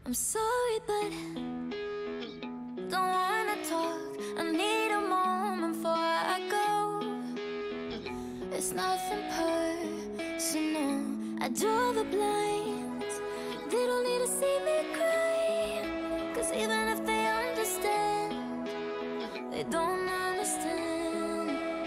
I'm sorry, but don't wanna talk. I need a moment before I go. It's nothing personal. I draw the blinds. They don't need to see me cry. Cause even if they understand, they don't understand.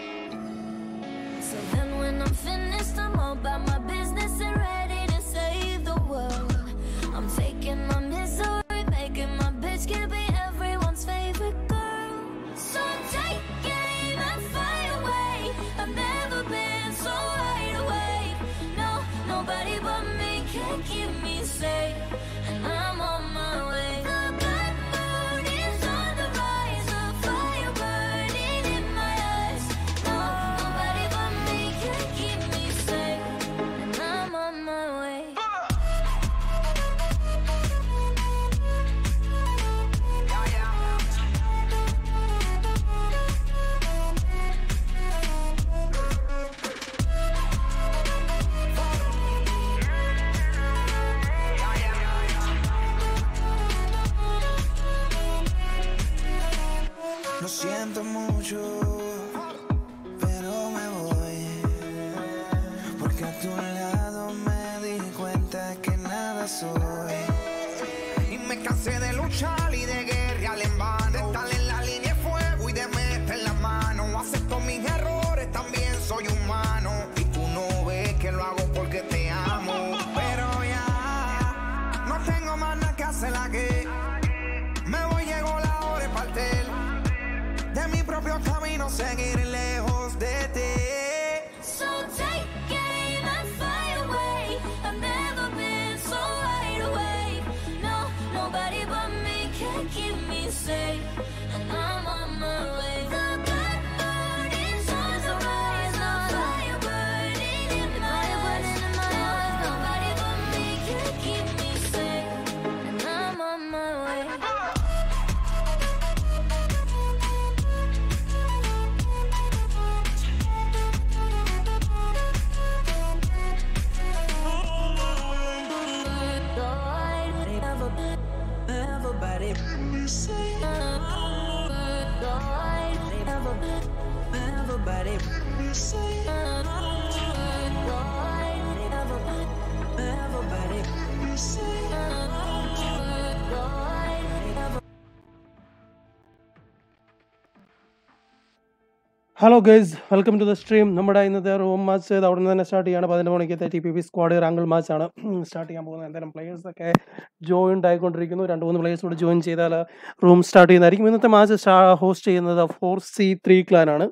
So then when I'm finished, I'm all about my business and ready to save the world. I'm faking my misery, making my bitch can be everyone's favorite girl. So take aim and fly away. I've never been so wide awake. No, nobody but me can keep me safe. And I'm on my way. The good mood is on the rise, a fire burning in my eyes. No, nobody but me can keep me safe. And I'm on my way. Lo siento mucho, pero me voy. Porque a tu lado me di cuenta que nada soy. Y me cansé de luchar y de guerrear en vano. De estar en la línea de fuego y de meter la mano. Acepto mis errores, también soy humano. Y tú no ves que lo hago porque te amo. Pero ya no tengo más nada que hacer aquí. Me voy, llegó la hora de partir de mi propio camino, seguir lejos de ti. So take aim and fly away. I've never been so wide awake. No, nobody but me can keep me safe. And I'm on my way. The good mood is on the rise. A fire burning in my eyes. No, nobody but me can keep me safe. And I'm on my way. Everybody, everybody, everybody. Hello guys welcome to the stream നമ്മുടെ ഇന്നത്തെ room match ചെയ്ത് അവിടെ നിന്ന് തന്നെ start ചെയ്യാണ് പതിനൊന്ന് മണിക്കത്തെ T P P squad റാങ്കിൾ മാച്ചാണ് സ്റ്റാർട്ട് ചെയ്യാൻ പോകുന്നത് എന്തായാലും players ഒക്കെ ജോയിൻഡ് ആയിക്കൊണ്ടിരിക്കുന്നു രണ്ട് മൂന്ന് പ്ലേയേഴ്സ് കൂടെ ജോയിൻ ചെയ്താൽ റൂം സ്റ്റാർട്ട് ചെയ്യുന്നതായിരിക്കും ഇന്നത്തെ മാച്ച് ഹോസ്റ്റ് ചെയ്യുന്നത് ഫോർ സി ത്രീ ക്ലാനാണ്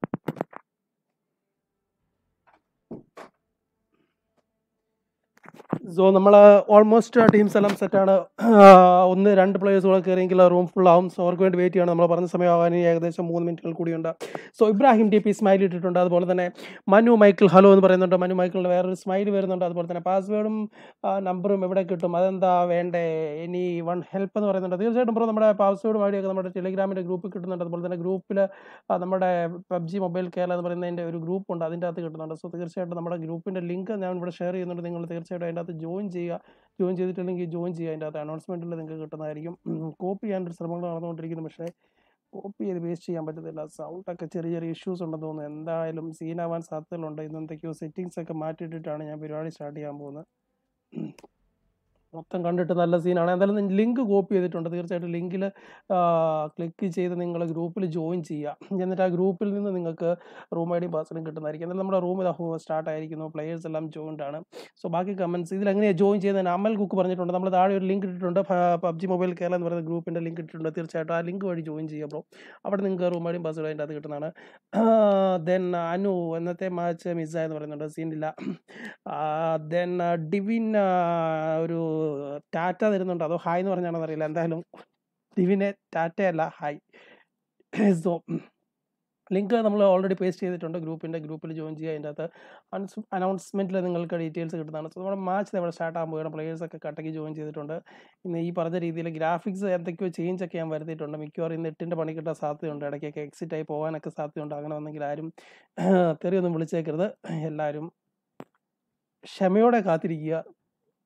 സോ നമ്മൾ ഓൾമോസ്റ്റ് ടീംസ് എല്ലാം സെറ്റാണ് ഒന്ന് രണ്ട് പ്ലേയേഴ്സ് കൂടെ കയറിയെങ്കിൽ റൂം ഫുൾ ആവും സോ അവർക്ക് വേണ്ടി വെയിറ്റ് ചെയ്യണം നമ്മൾ പറഞ്ഞ സമയമാകാൻ ഇനി ഏകദേശം മൂന്ന് മിനിറ്റുകൾ കൂടിയുണ്ട് so Ibrahim T P smile ഇട്ടിട്ടുണ്ട് അതുപോലെ തന്നെ മനു മൈക്കിൾ ഹലോ എന്ന് പറയുന്നുണ്ട് മനു മൈക്കിളിൻ്റെ വേറൊരു സ്മൈൽ വരുന്നുണ്ട് അതുപോലെ തന്നെ പാസ്വേഡും നമ്പറും എവിടെ കിട്ടും അതെന്താ വേണ്ടേ ഇനി വൺ ഹെൽപ്പ് എന്ന് പറയുന്നുണ്ട് തീർച്ചയായിട്ടും ബ്രോ നമ്മുടെ പാസ്വേഡും വഴിയൊക്കെ നമ്മുടെ ടെലിഗ്രാമിൻ്റെ ഗ്രൂപ്പിൽ കിട്ടുന്നുണ്ട് അതുപോലെ തന്നെ ഗ്രൂപ്പിൽ നമ്മുടെ പബ്ജി മൊബൈൽ കേരള എന്ന് പറയുന്നതിൻ്റെ ഒരു ഗ്രൂപ്പ് ഉണ്ട് അതിൻ്റെ അകത്ത് കിട്ടുന്നുണ്ട് സോ തീർച്ചയായിട്ടും നമ്മുടെ ഗ്രൂപ്പിൻ്റെ ലിങ്ക് ഞാൻ ഇവിടെ ഷെയർ ചെയ്യുന്നുണ്ട് നിങ്ങൾ തീർച്ചയായിട്ടും അതിൻ്റെ അകത്ത് ജോയിൻ ചെയ്യുക ജോയിൻ ചെയ്തിട്ടില്ലെങ്കിൽ ജോയിൻ ചെയ്യുക അതിൻ്റെ അകത്ത് അനൗൺസ്മെൻറ്റിൽ നിങ്ങൾക്ക് കിട്ടുന്നതായിരിക്കും കോപ്പി ചെയ്യാനൊരു ശ്രമങ്ങൾ നടന്നുകൊണ്ടിരിക്കുന്നു പക്ഷേ കോപ്പി ചെയ്ത് വേസ്റ്റ് ചെയ്യാൻ പറ്റത്തില്ല സൗണ്ടൊക്കെ ചെറിയ ചെറിയ ഇഷ്യൂസ് ഉണ്ടെന്ന് തോന്നുന്നു എന്തായാലും സീനാവാൻ സാധ്യതകളുണ്ട് ഇന്ന് എന്തൊക്കെയോ സെറ്റിങ്സ് ഒക്കെ മാറ്റിയിട്ടിട്ടാണ് ഞാൻ പരിപാടി സ്റ്റാർട്ട് ചെയ്യാൻ പോകുന്നത് മൊത്തം കണ്ടിട്ട് നല്ല സീനാണ് എന്തായാലും ലിങ്ക് കോപ്പി ചെയ്തിട്ടുണ്ട് തീർച്ചയായിട്ടും ലിങ്കിൽ ക്ലിക്ക് ചെയ്ത് നിങ്ങൾ ഗ്രൂപ്പിൽ ജോയിൻ ചെയ്യുക എന്നിട്ട് ആ ഗ്രൂപ്പിൽ നിന്ന് നിങ്ങൾക്ക് റൂം ഐ ഡി പാസ്വേഡും കിട്ടുന്നതായിരിക്കും എന്നാലും നമ്മുടെ റൂം സ്റ്റാർട്ട് ആയിരിക്കുന്നു പ്ലേയേഴ്സ് എല്ലാം ജോയിൻഡ് ആണ് സോ ബാക്കി കമൻസ് ഇതിൽ എങ്ങനെയാണ് ജോയിൻ ചെയ്യുന്നതിന് അമൽ കുക്ക് പറഞ്ഞിട്ടുണ്ട് നമ്മൾ താഴെ ഒരു ലിങ്ക് ഇട്ടിട്ടുണ്ട് പബ്ജി മൊബൈൽ കേരള എന്ന് പറയുന്ന ഗ്രൂപ്പിൻ്റെ ലിങ്ക് ഇട്ടിട്ടുണ്ട് തീർച്ചയായിട്ടും ആ ലിങ്ക് വഴി ജോയിൻ ചെയ്യുക ബ്രോ അവിടെ നിങ്ങൾക്ക് റൂം ഐ ഡിയും പാസ്വേഡ് അതിൻ്റെ അത് കിട്ടുന്നതാണ് ദെൻ അനു എന്നത്തെ മാച്ച് മിസ്സായെന്ന് പറയുന്നുണ്ട് സീനില്ല ദെൻ ഡിവിൻ ആ, ഒരു ടാറ്റ തരുന്നുണ്ട് അതോ ഹായ് എന്ന് പറഞ്ഞാണെന്ന് അറിയില്ല എന്തായാലും ഡിവിനെ ടാറ്റ അല്ല ഹായ് സോ ലിങ്ക് നമ്മൾ ഓൾറെഡി പേസ്റ്റ് ചെയ്തിട്ടുണ്ട് ഗ്രൂപ്പിൻ്റെ ഗ്രൂപ്പിൽ ജോയിൻ ചെയ്യുക അതിൻ്റെ അകത്ത് അനൗൺസ്മെൻറ്റിൽ നിങ്ങൾക്ക് ഡീറ്റെയിൽസ് കിട്ടുന്നതാണ് സോ നമ്മുടെ മാച്ച് ഇവിടെ സ്റ്റാർട്ട് ആകാൻ പോവുകയാണ് പ്ലേയേഴ്സ് ഒക്കെ കട്ടയ്ക്ക് ജോയിൻ ചെയ്തിട്ടുണ്ട് ഇന്ന് ഈ പറഞ്ഞ രീതിയിൽ ഗ്രാഫിക്സ് എന്തൊക്കെയോ ചേഞ്ച് ഒക്കെ ഞാൻ വരുത്തിയിട്ടുണ്ട് മിക്കവാറും ഇന്ന് എട്ടിൻ്റെ പണി കിട്ടാൻ സാധ്യതയുണ്ട് ഇടയ്ക്കൊക്കെ എക്സിറ്റ് ആയി പോകാനൊക്കെ സാധ്യതയുണ്ട് അങ്ങനെ വന്നെങ്കിൽ ആരും തെറിയൊന്നും വിളിച്ചേക്കരുത് എല്ലാവരും ക്ഷമയോടെ കാത്തിരിക്കുക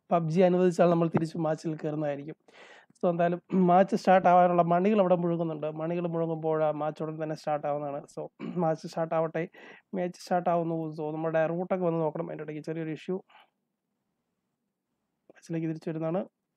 പബ്ജി അനുവദിച്ചാൽ നമ്മൾ തിരിച്ച് മാച്ചിൽ കയറുന്നതായിരിക്കും സോ എന്തായാലും മാച്ച് സ്റ്റാർട്ട് ആവാനുള്ള മണികൾ അവിടെ മുഴുകുന്നുണ്ട് മണികൾ മുഴുകുമ്പോൾ മാച്ച് ഉടൻ തന്നെ സ്റ്റാർട്ട് ആവുന്നതാണ് സോ മാച്ച് സ്റ്റാർട്ട് ആവട്ടെ മാച്ച് സ്റ്റാർട്ട് ആവുന്നു സോ നമ്മുടെ റൂട്ടൊക്കെ വന്ന് നോക്കണം അതിൻ്റെ ഇടയ്ക്ക് ചെറിയൊരു ഇഷ്യൂ മാച്ചിലേക്ക് തിരിച്ചു വരുന്നതാണ്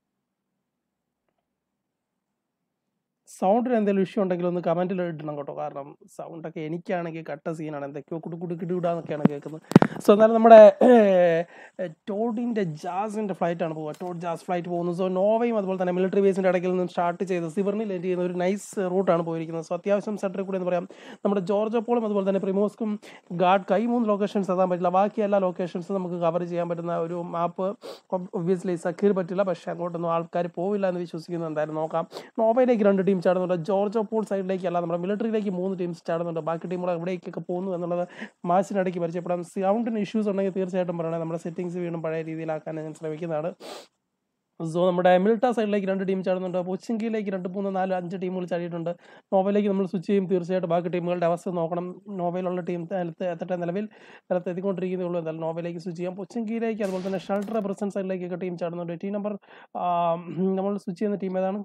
സൗണ്ടിന് എന്തെങ്കിലും ഇഷ്യൂ ഉണ്ടെങ്കിൽ ഒന്ന് കമൻറ്റിൽ ഇടണം കേട്ടോ കാരണം സൗണ്ടൊക്കെ എനിക്കാണെങ്കിൽ കട്ട സീനാണ് എന്തൊക്കെയോ കുടു കുടു കിടുകിടാന്നൊക്കെയാണ് കേൾക്കുന്നത് സോ എന്നാലും നമ്മുടെ ടോഡിൻ്റെ ജാസിൻ്റെ ഫ്ലൈറ്റാണ് പോവുക ടോഡ് ജാസ് ഫ്ലൈറ്റ് പോകുന്നു സോ നോവയും അതുപോലെ തന്നെ മിലിറ്ററി ബേസിൻ്റെ ഇടയ്ക്കിൽ നിന്നും സ്റ്റാർട്ട് ചെയ്ത് സിവർണിൽ എൻഡ് ചെയ്യുന്ന ഒരു നൈസ് റൂട്ടാണ് പോയിരിക്കുന്നത് സോ അത്യാവശ്യം സെൻറ്ററിൽ കൂടി എന്ന് പറയാം നമ്മുടെ ജോർജ് പോളും അതുപോലെ തന്നെ പ്രിമോസ്ക്കും ഗാർഡ് കൈ മൂന്ന് ലൊക്കേഷൻസ് എത്താൻ പറ്റില്ല ബാക്കി എല്ലാ ലൊക്കേഷൻസും നമുക്ക് കവർ ചെയ്യാൻ പറ്റുന്ന ഒരു മാപ്പ് ഒബ്വിയസ്ലി സക്കീർ പറ്റില്ല പക്ഷേ അങ്ങോട്ടൊന്നും ആൾക്കാർ പോവില്ല എന്ന് വിശ്വസിക്കുന്നു എന്തായാലും നോക്കാം നോവയിലേക്ക് രണ്ട് ടീം ചാടുന്നുണ്ട് ജോർജ് പോൾ സൈഡിലേക്ക് അല്ല നമ്മുടെ മിലിറ്ററിയിലേക്ക് മൂന്ന് ടീംസ് ചാടുന്നുണ്ട് ബാക്കി ടീമുകൾ എവിടേക്കൊക്കെ പോകുന്നു എന്നുള്ളത് മാച്ചിനിടയ്ക്ക് പരിചയപ്പെടാം സൗണ്ടിന് ഇഷ്യൂസ് ഉണ്ടെങ്കിൽ തീർച്ചയായിട്ടും പറയണേ നമ്മുടെ സെറ്റിങ്സ് വീണ്ടും പഴയ രീതിയിലാക്കാൻ ഞാൻ ശ്രമിക്കുന്നതാണ് സോ നമ്മുടെ മിൽട്ട സൈഡിലേക്ക് രണ്ട് ടീം ചാടുന്നുണ്ട് പൊച്ചിങ്കിയിലേക്ക് രണ്ട് മൂന്ന് നാല് അഞ്ച് ടീമുകൾ ചാടിയിട്ടുണ്ട് നോവയിലേക്ക് നമ്മൾ സ്വിച്ച് ചെയ്യും തീർച്ചയായിട്ടും ബാക്കി ടീമുകളുടെ അവസ്ഥ നോക്കണം നോവയിലുള്ള ടീം നിലത്ത് എത്തട്ടെ നിലവിൽ നിലത്ത് എത്തിക്കൊണ്ടിരിക്കുന്നേ ഉള്ളൂ എന്തായാലും നോവയിലേക്ക് സ്വിച്ച് ചെയ്യാം പൊച്ചിങ്കിയിലേക്ക് അതുപോലെ തന്നെ ഷൾട്ടർ പ്രസൻസ് സൈഡിലേക്കൊക്കെ ടീം ചാടുന്നുണ്ട് ടീം നമ്പർ നമ്മൾ സ്വിച്ച് ചെയ്യുന്ന ടീം ഏതാണ്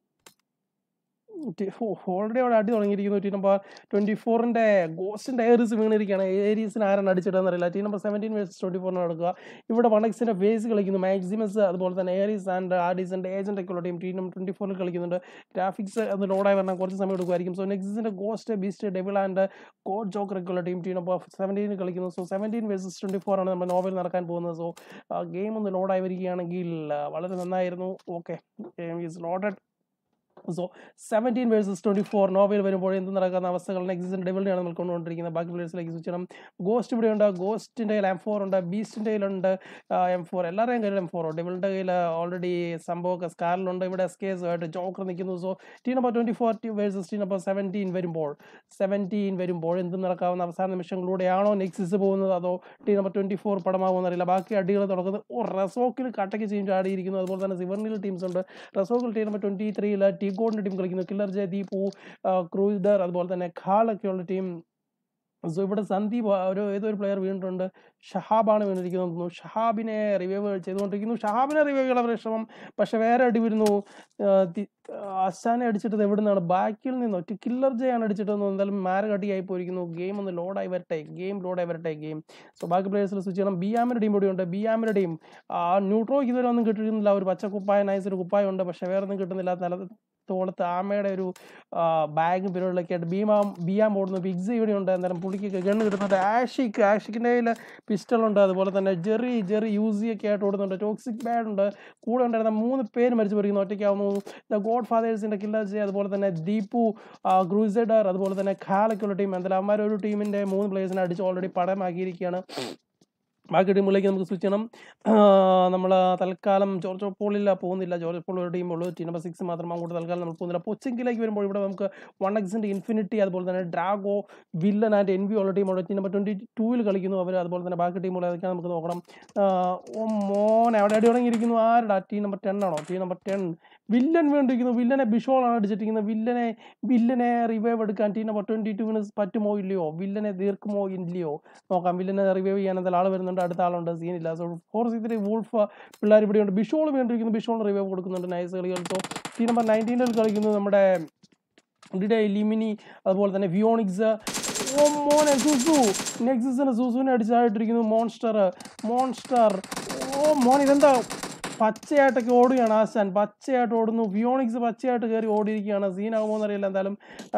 ഓൾറെഡി അവിടെ അടി തുടങ്ങിയിരിക്കുന്നു ടീം നമ്പർ ട്വൻറ്റി ഫോറിൻ്റെ ഗോസ്റ്റിൻ്റെ ഏരീസ് വീണിരിക്കുകയാണ് ഏരീസിന് ആരാണ് അടിച്ചിട്ടെന്ന് അറിയില്ല team number seventeen versus twenty ഫോറിന് നടക്കുക ഇവിടെ വൺ എക്സിൻ്റെ ഫേസ് കളിക്കുന്നു മാക്സിമസ് അതുപോലെ തന്നെ ഏരീസ് ആൻഡ് ആർഡീസിൻ്റെ ഏജൻ്റ് ഒക്കെ ഉള്ള ടീം ടീം നമ്പർ ട്വൻറ്റി ഫോറിൽ കളിക്കുന്നുണ്ട് ഗ്രാഫിക്സ് അത് ലോഡായി വരണം കുറച്ച് സമയം എടുക്കുമായിരിക്കും സോ നെക്സിൻ്റെ ghost beast devil and code joker ഒക്കെ ഉള്ള ടീം ടീം നമ്പർ സെവൻറ്റീൻ കളിക്കുന്നു so seventeen versus twenty four ആണ് നമ്മുടെ നോവൽ നടക്കാൻ പോകുന്നത് സോ ഗെയിം ഒന്ന് ലോഡായി വരികയാണെങ്കിൽ വളരെ നന്നായിരുന്നു okay game is loaded so seventeen versus twenty four നോവൽ വരുമ്പോൾ എന്ത് നടക്കുന്ന അവസ്ഥകൾ നെക്സിൻ്റെ ഡെവിളിനെയാണ് നമ്മൾ കൊണ്ടുകൊണ്ടിരിക്കുന്നത് ബാക്കി പ്ലേയേഴ്സിലേക്ക് സ്വിച്ച് ചെയ്യണം ഗോസ്റ്റ് ഇവിടെ ഉണ്ട് ഗോസ്റ്റിൻ്റെ കയ്യിൽ എം ഫോർ ഉണ്ട് ബീസ്റ്റിൻ്റെ കയ്യിലുണ്ട് എം ഫോർ എല്ലാവരുടെയും കയ്യിൽ എം ഫോർ ഡെവിളിൻ്റെ കയ്യിൽ ഓൾറെഡി സംഭവമൊക്കെ സ്കാറിലുണ്ട് ഇവിടെ എസ്കേസ് ആയിട്ട് ജോക്കർ നിൽക്കുന്നു so team number twenty four versus team number seventeen വരുമ്പോൾ സെവൻറ്റീൻ വരുമ്പോൾ എന്ത് നടക്കാവുന്ന അവസാന നിമിഷങ്ങളിലൂടെയാണോ നെക്സിസ് പോകുന്നത് അതോ ടീ നമ്പർ ട്വൻറ്റി ഫോർ പടമാകുമെന്ന് അറിയില്ല ബാക്കി അടികൾ തുടങ്ങുന്നത് ഓ റസോക്കിൽ കട്ടയ്ക്ക് ടീം ചാടിയിരിക്കുന്നു അതുപോലെ തന്നെ സിവർണിൽ ടീംസ് ഉണ്ട് റസോക്കിൽ ടീം നമ്പർ ട്വൻറ്റി ത്രീയിൽ ടീ ഗോഡിൻ്റെ ടീം കളിക്കുന്നു കില്ലർ ജയ ദീപു ക്രൂയിഡർ അതുപോലെ തന്നെ ഖാളൊക്കെയുള്ള ടീം സോ ഇവിടെ സന്ദീപ് ഒരു ഏതൊരു പ്ലെയർ വീണിട്ടുണ്ട് ഷഹാബാണ് വീണിരിക്കുന്നത് തോന്നുന്നു ഷഹാബിനെ റിവൈവ് ചെയ്തുകൊണ്ടിരിക്കുന്നു ഷഹാബിനെ റിവൈവ് ചെയ്യാനുള്ള ശ്രമം പക്ഷെ വേറെ അടി വരുന്നു അസാനെ അടിച്ചിട്ടത് എവിടെ നിന്നാണ് ബാക്കിൽ നിന്ന് ഒറ്റ കില്ലർ ജയാണ് അടിച്ചിട്ട് എന്തായാലും മാരകടിയായി പോയിരിക്കുന്നു ഗെയിം ഒന്ന് ലോഡായി വരട്ടെ ഗെയിം ലോഡായി വരട്ടെ ഗെയിം സോ ബാക്കി പ്ലേയേഴ്സിൽ സ്വിച്ച് ചെയ്യണം ബി ആമിൻ്റെ ടീം കൂടി ഉണ്ട് ബി ആമിൻ്റെ ടീം ന്യൂട്രോയ്ക്ക് ഇതുവരെ ഒന്നും കിട്ടിയിരുന്നില്ല ഒരു പച്ച കുപ്പായ നൈസ് ഒരു കുപ്പായം ഉണ്ട് പക്ഷെ വേറെ ഒന്നും കിട്ടുന്നില്ല നില തോളത്ത് ആമയുടെ ഒരു ബാഗും പരിപാടികളൊക്കെ ആയിട്ട് ബീമാം ബിയാം ഓടുന്നു ബിഗ്സ് ഇവിടെ ഉണ്ട് എന്തായാലും പുള്ളിക്ക് ഗണ്ണ് കിട്ടുന്നുണ്ട് ആഷിക്ക് ആഷിക്കിൻ്റെ കയ്യിൽ പിസ്റ്റളുണ്ട് അതുപോലെ തന്നെ ജെറി ജെറി യൂസി ഒക്കെ ആയിട്ട് ഓടുന്നുണ്ട് ടോക്സിക് ബാഡ് ഉണ്ട് കൂടെ ഉണ്ടായിരുന്ന മൂന്ന് പേര് മരിച്ചു പോയിരിക്കുന്നു ഒറ്റയ്ക്കാവുന്നു ദ ഗോഡ് ഫാദേഴ്സിൻ്റെ കില്ലർജ് അതുപോലെ തന്നെ ദീപു ഗ്രൂസഡർ അതുപോലെ തന്നെ ഖാലൊക്കെയുള്ള ടീം എന്തായാലും അവന്മാർ ഒരു ടീമിൻ്റെ മൂന്ന് പ്ലേയേഴ്സിനെ അടിച്ച് ഓൾറെഡി പടമാക്കിയിരിക്കുകയാണ് ബാക്കി ടീമുകളിലേക്ക് നമുക്ക് സ്വിച്ച് ചെയ്യണം നമ്മൾ തൽക്കാലം ജോർജ് പോളിൽ പോകുന്നില്ല ജോർജ് പോൾ ഒരു ടീമുള്ളൂ ടീം നമ്പർ സിക്സ് മാത്രം അങ്ങോട്ട് തൽക്കാലം നമ്മൾ പോകുന്നില്ല പൊച്ചിങ്കിലേക്ക് വരുമ്പോൾ ഇവിടെ നമുക്ക് വൺ എക്സിൻ്റെ ഇൻഫിനിറ്റി അതുപോലെ തന്നെ Drago villain and N V ഉള്ള ടീമുണ്ട് ടീം നമ്പർ ട്വൻറ്റി ടൂവിൽ കളിക്കുന്നു അവർ അതുപോലെ തന്നെ ബാക്കി ടീമുകൾ ഏതൊക്കെയാണ് നമുക്ക് നോക്കണം ഓ മോൻ അവിടെ അടി തുടങ്ങിയിരിക്കുന്നു ആരുടെ ടീം നമ്പർ ടെൻ ആണോ ടീം നമ്പർ ടെൻ വില്ലൻ വേണ്ടിയിരിക്കുന്നു വില്ലനെ ബിഷോളാണ് അടിച്ചിരിക്കുന്നത് വില്ലനെ വില്ലനെ റിവൈവ് എടുക്കാൻ ടീം നമ്പർ ട്വൻറ്റി ടുവിന് പറ്റുമോ ഇല്ലയോ വില്ലനെ തീർക്കുമോ ഇല്ലയോ നോക്കാം വില്ലനെ റിവൈവ് ചെയ്യാൻ എന്തായാലും ആൾ വരുന്നുണ്ട് അടുത്ത ആളുണ്ട് സീനില്ല so four C three wolf പിള്ളേർ ഇവിടെയുണ്ട് ബിഷോൾ വേണ്ടിയിരിക്കുന്നു ബിഷോൾ റിവൈവ് കൊടുക്കുന്നുണ്ട് നൈസ് കളികൾ സോ ടീം നമ്പർ നയൻറ്റീനിൽ കളിക്കുന്നത് നമ്മുടെ ഡിഡെ ലിമിനി അതുപോലെ തന്നെ വിയോണിക്സ് ഓ മോനെ സുസു നെക്സിന് സുസുവിനെ അടിച്ചായിട്ടിരിക്കുന്നു മോൺസ്റ്റർ മോൺസ്റ്റർ ഓ മോൻ ഇതെന്താ പച്ചയായിട്ടൊക്കെ ഓടുകയാണ് ആശാൻ പച്ചയായിട്ട് ഓടുന്നു വിയോണിക്സ് പച്ചയായിട്ട് കയറി ഓടിയിരിക്കുകയാണ് സീനാകുമോ എന്നറിയില്ല എന്തായാലും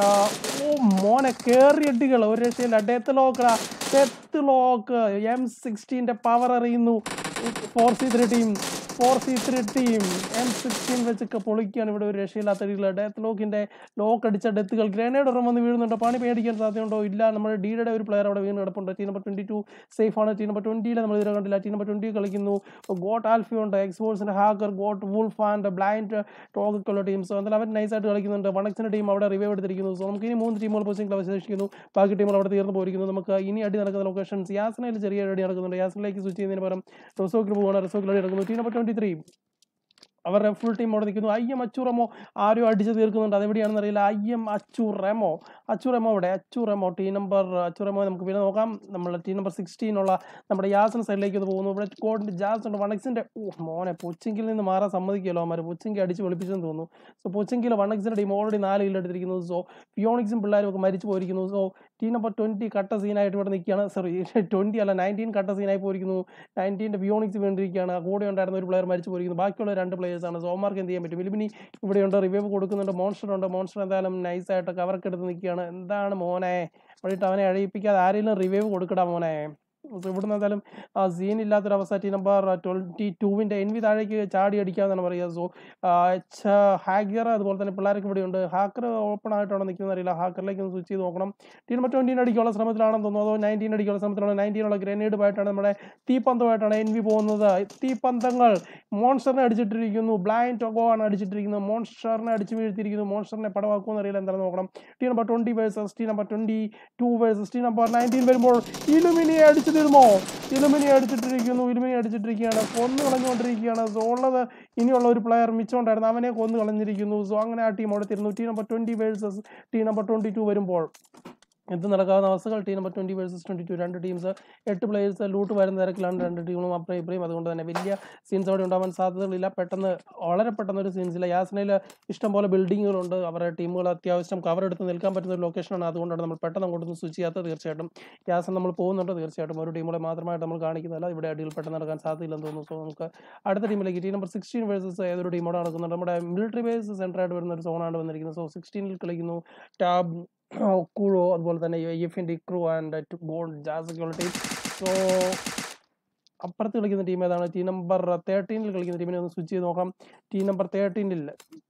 ഓ മോനെ കയറിയടികൾ ഒരു രക്ഷയില്ല ഡെത്ത് ലോക്കടാ ഡെത്ത് ലോക്ക് എം സിക്സ്റ്റീൻ്റെ പവർ അറിയുന്നു four C three team four C three team M sixteen വെച്ചൊക്കെ പൊളിക്കുകയാണ് ഇവിടെ ഒരു രക്ഷയില്ലാത്ത രീതിയിൽ ഡെത്ത് ലോക്കിൻ്റെ ലോക്ക് അടിച്ച ഡെത്തുകൾ ഗ്രനേഡ് ഒരെണ്ണം വന്ന് വീഴുന്നുണ്ടോ പണി പേടിക്കാൻ സാധ്യതയുണ്ടോ ഇല്ല നമ്മുടെ ഡിയുടെ ഒരു പ്ലെയർ അവിടെ വീണ് കിടപ്പുണ്ട് team number twenty two safe ആണ് ടീം നമ്പർ ട്വൻറ്റിയിൽ നമ്മൾ ഇതിനെ കണ്ടില്ല ടീം നമ്പർ ട്വൻറ്റി കളിക്കുന്നു ഗോട്ട് ആൽഫി ഉണ്ട് എക്സ്പോർട്സിൻ്റെ hacker goat wolf and blind ടോക്കൊക്കെയുള്ള ടീംസ് എന്തായാലും അവർ നൈസായിട്ട് കളിക്കുന്നുണ്ട് വണക്സിൻ്റെ ടീം അവിടെ റിവൈവ് എടുത്തിരിക്കുന്നു സോ നമുക്ക് ഇനി മൂന്ന് ടീമുകൾ പൊസിഷനിൽ അവശേഷിക്കുന്നു ബാക്കി ടീമുകൾ അവിടെ തീർന്നു പോയിരിക്കുന്നു നമുക്ക് ഇനി അടി നടക്കുന്ന ലൊക്കേഷൻസ് യാസനയിൽ ചെറിയ അടി നടക്കുന്നുണ്ട് യാസനിലേക്ക് സ്വിച്ച് ചെയ്യുന്നതിന് പകരം റൊസോക്കിൽ പോവുകയാണ് റൊസോക്കിൽ അടി നടക്കുന്നു ടീം നമ്പർ ട്വൻറ്റി ത്രീ അവരുടെ ഫുൾ ടീം അവിടെ നിൽക്കുന്നു ഐ എം അച്ചുറമോ ആരും അടിച്ച് തീർക്കുന്നുണ്ട് അതെവിടെയാണെന്ന് അറിയില്ല ഐ എം അച്ചുറമോ അച്ചുറമോ അവിടെ അച്ചുറമോ ടീ നമ്പർ അച്ചുറമോ നമുക്ക് പിന്നെ നോക്കാം നമ്മൾ ടീ നമ്പർ സിക്സ്റ്റീനുള്ള നമ്മുടെ യാസൻ സൈഡിലേക്ക് ഒന്ന് പോകുന്നു ഇവിടെ കോഡിൻ്റെ ജാസ് ഉണ്ട് വണക്സിൻ്റെ ഓ മോനെ പൊച്ചിങ്കിൽ നിന്ന് മാറാൻ സമ്മതിക്കുമല്ലോ അവന്മാർ പൊച്ചിങ്കി അടിച്ച് വെളുപ്പിച്ചെന്ന് തോന്നുന്നു സോ പൊച്ചിങ്കിൽ വണക്സിൻ്റെ ടീം ഓൾറെഡി നാല് കിലോ എടുത്തിരിക്കുന്നു സോ ഫിയോണിക്സും പിള്ളേരും ഒക്കെ മരിച്ചു പോയിരിക്കുന്നു സോ ടീ നമ്പർ ട്വൻറ്റി കട്ട സീനായിട്ട് ഇവിടെ നിൽക്കുകയാണ് സോറി ട്വൻറ്റി അല്ല നയൻറ്റീൻ കട്ട സീനായി പോയിരിക്കുന്നു നയൻറ്റീൻ്റെ ഫിയോണിക്സ് വേണ്ടിയിരിക്കുകയാണ് കൂടെ ഉണ്ടായിരുന്ന ഒരു പ്ലെയർ മരിച്ചു പോയിരിക്കുന്നു ബാക്കിയുള്ള രണ്ട് പ്ലേയേഴ്സാണ് സോമാർക്ക് എന്ത് ചെയ്യാൻ പറ്റും ഇലിമിനി ഇവിടെയുണ്ട് റിവൈവ് കൊടുക്കുന്നുണ്ട് മോൺസ്റ്റർ ഉണ്ട് മോൺസ്റ്റർ എന്തായാലും നൈസായിട്ട് കവർക്ക് എടുത്ത് നിൽക്കുകയാണ് എന്താണ് മോനെ വഴിയിട്ട് അവനെ അഴിയിപ്പിക്കാതെ ആരെങ്കിലും റിവൈവ് കൊടുക്കടാ മോനെ സോ ഇവിടുന്ന് എന്തായാലും ആ സീൻ ഇല്ലാത്തൊരവസ്ഥ ടീം നമ്പർ ട്വൻറ്റി ടൂവിൻ്റെ എൻവി താഴേക്ക് ചാടി അടിക്കാമെന്നാണ് പറയുക സോ എച്ച് ഹാഗർ അതുപോലെ തന്നെ പിള്ളേർക്ക് ഇവിടെയുണ്ട് ഹാക്കർ ഓപ്പൺ ആയിട്ടാണോ നിൽക്കുന്നത് അറിയില്ല ഹാക്കറിലേക്ക് ഒന്ന് സ്വിച്ച് ചെയ്ത് നോക്കണം ടീം നമ്പർ ട്വൻറ്റീൻ അടിക്കാനുള്ള ശ്രമത്തിലാണെന്ന് തോന്നുന്നു അതോ നയൻറ്റീൻ അടിക്കാനുള്ള ശ്രമത്തിലാണ് നയൻറ്റീനുള്ള ഗ്രനേഡുമായിട്ടാണ് നമ്മുടെ തീപ്പന്തമായിട്ടാണ് എൻ വി പോകുന്നത് തീപ്പന്തങ്ങൾ മോൺസ്റ്ററിനെ അടിച്ചിട്ടിരിക്കുന്നു ബ്ലൈൻഡ് ടൊഗോ ആണ് അടിച്ചിട്ടിരിക്കുന്നത് മോൺസ്റ്ററിനെ അടിച്ച് വീഴ്ത്തിയിരിക്കുന്നു മോൺസ്റ്ററിനെ പടവാക്കുമെന്ന് അറിയില്ല എന്താണെന്ന് നോക്കണം team number twenty versus team number twenty two versus team number nineteen വരുമ്പോൾ ഇലുമിനിയെ അടിച്ചു തീർമോ ഇലുമിനി അടിച്ചിട്ടിരിക്കുന്നു ഇലുമിനി അടിച്ചിട്ടിരിക്കുകയാണ് കൊന്നു കളഞ്ഞുകൊണ്ടിരിക്കുകയാണ് സോ ഉള്ളത് ഇനിയുള്ള ഒരു പ്ലെയർ മിച്ചമുണ്ടായിരുന്നു അവനെ കൊന്നു കളഞ്ഞിരിക്കുന്നു സോ അങ്ങനെ ആ ടീം അവിടെ തരുന്നു team number twenty versus team number twenty two വരുമ്പോൾ എന്ത് നടക്കാവുന്ന അവസ്ഥകൾ team number twenty versus twenty two രണ്ട് ടീംസ് എട്ട് പ്ലേയേഴ്സ് ലൂട്ട് വരുന്ന തിരക്കിലാണ് രണ്ട് ടീമും അപ്പുറം ഇപ്പുറയും അതുകൊണ്ട് തന്നെ വലിയ സീൻസ് അവിടെ ഉണ്ടാവാൻ സാധ്യതകളില്ല പെട്ടെന്ന് വളരെ പെട്ടെന്ന് ഒരു സീൻസില്ല യാസനയിൽ ഇഷ്ടംപോലെ ബിൽഡിങ്ങുകളുണ്ട് അവരുടെ ടീമുകൾ അത്യാവശ്യം കവർ എടുത്ത് നിൽക്കാൻ പറ്റുന്ന ഒരു ലൊക്കേഷനാണ് അതുകൊണ്ടാണ് നമ്മൾ പെട്ടെന്ന് അങ്ങോട്ടൊന്നും സ്വിച്ച് ചെയ്യാത്തത് തീർച്ചയായിട്ടും യാസൻ നമ്മൾ പോകുന്നുണ്ട് തീർച്ചയായിട്ടും ഒരു ടീമുകളെ മാത്രമായിട്ട് നമ്മൾ കാണിക്കുന്നതല്ല ഇവിടെ അടിയിൽ പെട്ടെന്ന് നടക്കാൻ സാധ്യതയില്ലെന്ന് തോന്നുന്നു സോ നമുക്ക് അടുത്ത ടീമിലേക്ക് ടീം നമ്പർ സിക്സ്റ്റീൻ വേഴ്സസ് ഏതൊരു ടീമോട് നടക്കുന്നുണ്ട് നമ്മുടെ മിലിറ്ററി ബേസ് സെൻറ്ററായിട്ട് വരുന്ന ഒരു സോണാണ് വന്നിരിക്കുന്നത് സോ സിക്സ്റ്റീനിൽ കളിക്കുന്നു ടാബ് കുഴോ അതുപോലെ തന്നെ എഫിൻ്റെ ഇക്രു and gold jazz team so അപ്പുറത്ത് കളിക്കുന്ന ടീം ഏതാണ് ടീം നമ്പർ തേർട്ടീനിൽ കളിക്കുന്ന ടീമിനെ ഒന്ന് സ്വിച്ച് ചെയ്ത് നോക്കാം ടീം നമ്പർ തേർട്ടീനിൽ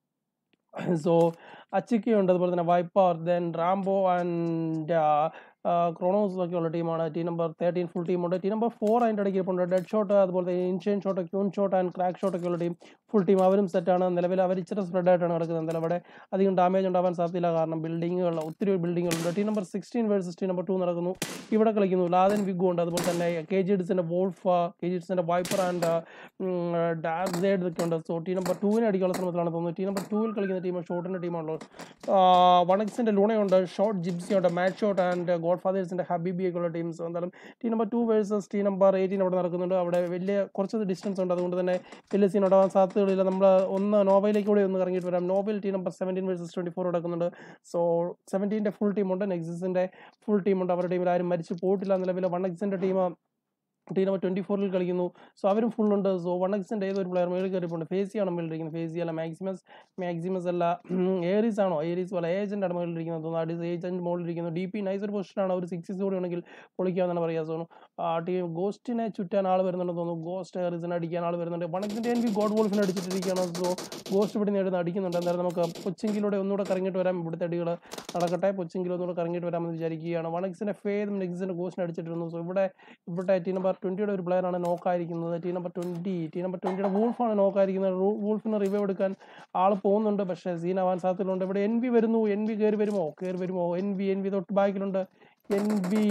സോ അച്ചിക്കയുണ്ട് അതുപോലെ തന്നെ viper then Rambo and Kronos ഒക്കെ ഉള്ള ടീമാണ് ടീം നമ്പർ തേർട്ടീൻ ഫുൾ ടീമുണ്ട് ടീം നമ്പർ ഫോർ അതിൻ്റെ ഇടയ്ക്ക് ഇപ്പോൾ ഡെഡ് ഷോട്ട് അതുപോലെ തന്നെ ഇൻഷ്യൻ ഷോട്ട് ക്യൂൺ ഷോട്ട് ആൻഡ് ക്രാക്ക് ഷോട്ട് ഒക്കെ ഉള്ള ടീം ഫുൾ ടീം അവരും സെറ്റാണ് നിലവിൽ അവർ ഇച്ചിരി സ്പ്രെഡ് ആയിട്ടാണ് കിടക്കുന്നത് എന്തായാലും അവിടെ അധികം ഡാമേജ് ഉണ്ടാവാൻ സാധ്യതയില്ല കാരണം ബിൽഡിങ്ങുകൾ ഒത്തിരി ബിൽഡിങ്ങുകളുണ്ട് team number sixteen versus team number two നടക്കുന്നു ഇവിടെ കളിക്കുന്നു ലാദൻ വിഗു ഉണ്ട് അതുപോലെ തന്നെ കെ ജി ഡിസിൻ്റെ വോൾഫ് കെ ജി ഡിസിൻ്റെ വൈപ്പർ ആൻഡ് ഡാർക്ക് സൈഡ് ഒക്കെ ഉണ്ട് സോ ടീം നമ്പർ ടൂവിനെ അടിക്കാനുള്ള ശ്രമത്തിലാണ് തോന്നുന്നത് ടീം നമ്പർ ടൂവിൽ കളിക്കുന്ന ടീം ഷോട്ടിൻ്റെ ടീമാണല്ലോ വണക്സിൻ്റെ ലൂണയുണ്ട് ഷോട്ട് ജിപ്സി ഉണ്ട് മാച്ച് ഷോട്ട് ആൻഡ് ഗോഡ് ഫാദേഴ്സിൻ്റെ ഹബീബി ഒക്കെ ഉള്ള ടീംസ് എന്തായാലും team number two versus team number eighteen അവിടെ നടക്കുന്നുണ്ട് അവിടെ വലിയ കുറച്ച് ഡിസ്റ്റൻസ് ഉണ്ട് അതുകൊണ്ട് തന്നെ വലിയ സീൻ ഉണ്ടാവാൻ സാധ്യതകളില്ല നമ്മൾ ഒന്ന് നോബയിലേക്ക് കൂടി ഒന്ന് ഇറങ്ങിയിട്ട് വരാം നോബയിൽ team number seventeen versus twenty four നടക്കുന്നുണ്ട് സോ സെവൻറ്റീൻ്റെ ഫുൾ ടീമുണ്ട് നെക്സിസിൻ്റെ ഫുൾ ടീമുണ്ട് അവരുടെ ടീമിൽ ആരും മരിച്ചു പോയിട്ടില്ല നിലവിൽ വൺ എക്സിൻ്റെ ടീം ടീം നമ്പർ ട്വൻറ്റി ഫോറിൽ കളിക്കുന്നു സോ അവരും ഫുൾ ഉണ്ട് സോ വൺ എക്സിൻ്റെ ഏതൊരു പ്ലെയർ മേളിൽ കയറിയിട്ടുണ്ട് ഫേസിയാണ് മേളിലിരിക്കുന്നത് ഫേസി അല്ല മാക്സിമസ് മാക്സിമസ് അല്ല ഏരീസ് ആണോ ഏരീസ് പോലെ ഏജൻ്റ് ആണ് മേളിലിരിക്കുന്നത് തോന്നുന്നു അടി ഏജൻറ്റ് മുകളിലിരിക്കുന്നു ഡി പി നൈസ് ഒരു പൊസിഷനാണ് ഒരു സിക്സ് കൂടി ഉണ്ടെങ്കിൽ പൊളിക്കാമെന്നാണ് പറയുക സോ ആ ടീം ഗോസ്റ്റിനെ ചുറ്റാൻ ആൾ വരുന്നുണ്ടെന്ന് തോന്നുന്നു ഗോസ്റ്റ് ഏറീസിനെ അടിക്കാൻ ആൾ വരുന്നുണ്ട് വൺ എക്സിൻ്റെ എനിക്ക് ഗോഡ് വോൾഫിനെ അടിച്ചിട്ടിരിക്കുകയാണ് സോ ഗോസ്റ്റ് ഇവിടെ നേടുന്ന അടിക്കുന്നുണ്ട് എന്തായാലും നമുക്ക് പൊച്ചിങ്കിലൂടെ ഒന്നുകൂടെ കറങ്ങിയിട്ട് വരാം ഇവിടുത്തെ അടികൾ നടക്കട്ടെ പൊച്ചിങ്കിൽ ഒന്നുകൂടെ കറങ്ങിയിട്ട് വരാമെന്ന് വിചാരിക്കുകയാണ് വൺ എക്സിൻ്റെ ഫേദും നെക്സിൻ്റെ ഗോസ്റ്റിനെ അടിച്ചിട്ടിരുന്നു സോ ഇവിടെ ഇവിടെ ടീം നമ്പർ ട്വൻറ്റിയുടെ ഒരു പ്ലെയറാണ് നോക്കായിരിക്കുന്നത് team number twenty team number ട്വൻറ്റിയുടെ വൂൾഫാണ് നോക്കായിരിക്കുന്നത് വൂൾഫിന് റിവൈവ് എടുക്കാൻ ആൾ പോകുന്നുണ്ട് പക്ഷേ സീൻ ആവാൻ സാധ്യതയുണ്ട് ഇവിടെ എൻ വി വരുന്നു എൻ വി കയറി വരുമോ കയറി വരുമോ എൻ വി എൻ വി തൊട്ട് ബാക്കിലുണ്ട് എൻ വി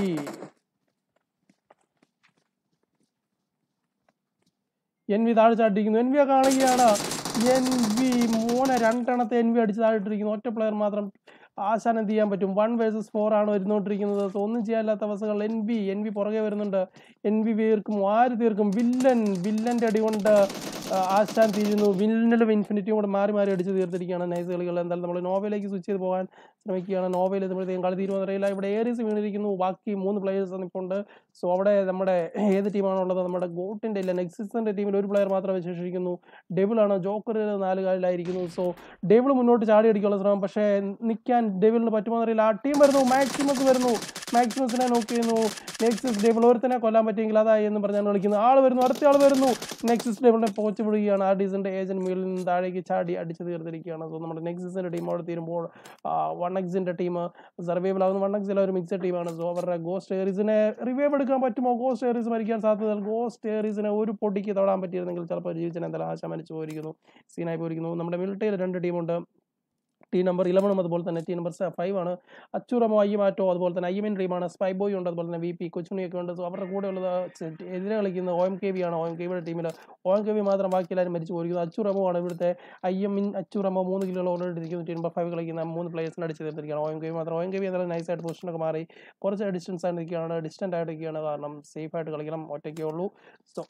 എൻ വി താഴെ ചാട്ടിരിക്കുന്നു എൻ വി കാണുകയാണ് എൻ വി മോനെ രണ്ടെണ്ണത്തെ എൻ വി അടിച്ച് താഴെട്ടിരിക്കുന്നു ഒറ്റ പ്ലെയർ മാത്രം ആശാൻ എന്ത് ചെയ്യാൻ പറ്റും വൺ വേഴ്സസ് ഫോർ ആണ് വരുന്നോണ്ടിരിക്കുന്നത് സോ ഒന്നും ചെയ്യാനില്ലാത്ത അവസ്ഥകൾ എൻ വി എൻ വി പുറകെ വരുന്നുണ്ട് എൻ വി തീർക്കും ആര് തീർക്കും വില്ലൻ വില്ലൻ്റെ അടി കൊണ്ട് ആ, ആശാൻ തീരുന്നു വില്ലനും ഇൻഫിനിറ്റിയും കൂടെ മാറി മാറി അടിച്ച് തീർത്തിരിക്കുകയാണ് നൈസ് കളികൾ എന്തായാലും നമ്മൾ നോവയിലേക്ക് സ്വിച്ച് ചെയ്ത് പോകാൻ ശ്രമിക്കുകയാണ് നോവയിൽ എത്തുമ്പോഴത്തേക്കും കളി തീരുമെന്ന് അറിയില്ല ഇവിടെ ഏരീസ് വീണിരിക്കുന്നു ബാക്കി മൂന്ന് പ്ലേയേഴ്സ് ഇപ്പോൾ ഉണ്ട് സോ അവിടെ നമ്മുടെ ഏത് ടീമാണുള്ളത് നമ്മുടെ ഗോട്ടിൻ്റെ ഇല്ല നെക്സിസിൻ്റെ ടീമിൽ ഒരു പ്ലെയർ മാത്രം വിശേഷിക്കുന്നു ഡെവിളാണ് ജോക്കർ നാല് കാലിലായിരിക്കുന്നു സോ ഡെവിൾ മുന്നോട്ട് ചാടി അടിക്കാനുള്ള ശ്രമം പക്ഷേ നിൽക്കാൻ ഡെവിളിന് പറ്റുമോ എന്നറിയില്ല ആ ടീം വരുന്നു മാക്സിമസ് വരുന്നു മാക്സിമസിനെ നോക്കി ചെയ്യുന്നു നെക്സിസ് ഡെവിൾ ഒരുത്തനെ കൊല്ലാൻ പറ്റിയെങ്കിൽ അതായി എന്ന് പറഞ്ഞാണ് കളിക്കുന്നത് ആൾ വരുന്നു അടുത്ത ആൾ വരുന്നു നെക്സിസ് ഡെവിളിനെ പോച്ച് വിടുകയാണ് ആ ഡീസിൻ്റെ ഏജന്റ് മുകളിൽ നിന്ന് താഴേക്ക് ചാടി അടിച്ച് തീർത്തിരിക്കുകയാണ് സോ നമ്മുടെ നെക്സിസിൻ്റെ ടീം അവിടെ തീരുമ്പോൾ വൺ എക്സിൻ്റെ ടീം സർവൈവൽ ആകുന്ന വൺ എക്സിലെ ഒരു മിക്സഡ് ടീമാണ് സോ അവരുടെ ഗോസ്റ്റ് ഏറീസിനെ റിവൈവ് എടുക്കാൻ പറ്റുമോ ഗോസ്റ്റ് ഏറീസ് മരിക്കാൻ സാധ്യത ഗോസ്റ്റ് ഏറീസിനെ ഒരു പൊടിക്ക് തൊടാൻ പറ്റിയിരുന്നെങ്കിൽ ചിലപ്പോൾ ജീവിച്ചനെ എന്തായാലും ആശ മരിച്ചു പോയിരിക്കുന്നു സീനായി പോയിരിക്കുന്നു നമ്മുടെ മിലിറ്ററിയിൽ രണ്ട് ടീമുണ്ട് ടീം നമ്പർ ഇലവനും അതുപോലെ തന്നെ ടീം നമ്പർ ഫൈവ് ആണ് അച്ചുറമോ അയ്യമാറ്റോ അതുപോലെ തന്നെ അയ്യമൻ ഡ്രീമാണ് സ്പൈ ബോയ് ഉണ്ട് അതുപോലെ തന്നെ വി പി കൊച്ചുണിയൊക്കെ ഉണ്ട് സോ അവരുടെ കൂടെ ഉള്ളത് ചെ- എതിരെ കളിക്കുന്ന ഒ എം കെ വി ആണ് ഒ എം കെ വിയുടെ ടീമിൽ ഒ എം കെ വി മാത്രം ബാക്കി എല്ലാവരും മരിച്ചു പോയിരിക്കുന്നത് അച്ചുറമോ ആണ് ഇവിടുത്തെ അയ്യമിൻ അച്ചുറമോ മൂന്ന് കിലോ ഓൾറെഡി ഇരിക്കുന്നു ടീം നമ്പർ ഫൈവ് കളിക്കുന്ന മൂന്ന് പ്ലേയേഴ്സിനെ അടിച്ച് തീർത്തിരിക്കുകയാണ് ഒ എം കെ വി മാത്രം ഒ എം കെ വി എന്തായാലും നൈസായിട്ട് പൊസിഷനൊക്കെ മാറി കുറച്ച് ഡിസ്റ്റൻസ് ആയിട്ട് നിൽക്കുകയാണ് ഡിസ്റ്റൻ്റ് ആയിട്ട് നിൽക്കുകയാണ് കാരണം സേഫ് ആയിട്ട് കളിക്കണം ഒറ്റയ്ക്കേ ഉള്ളൂ സോ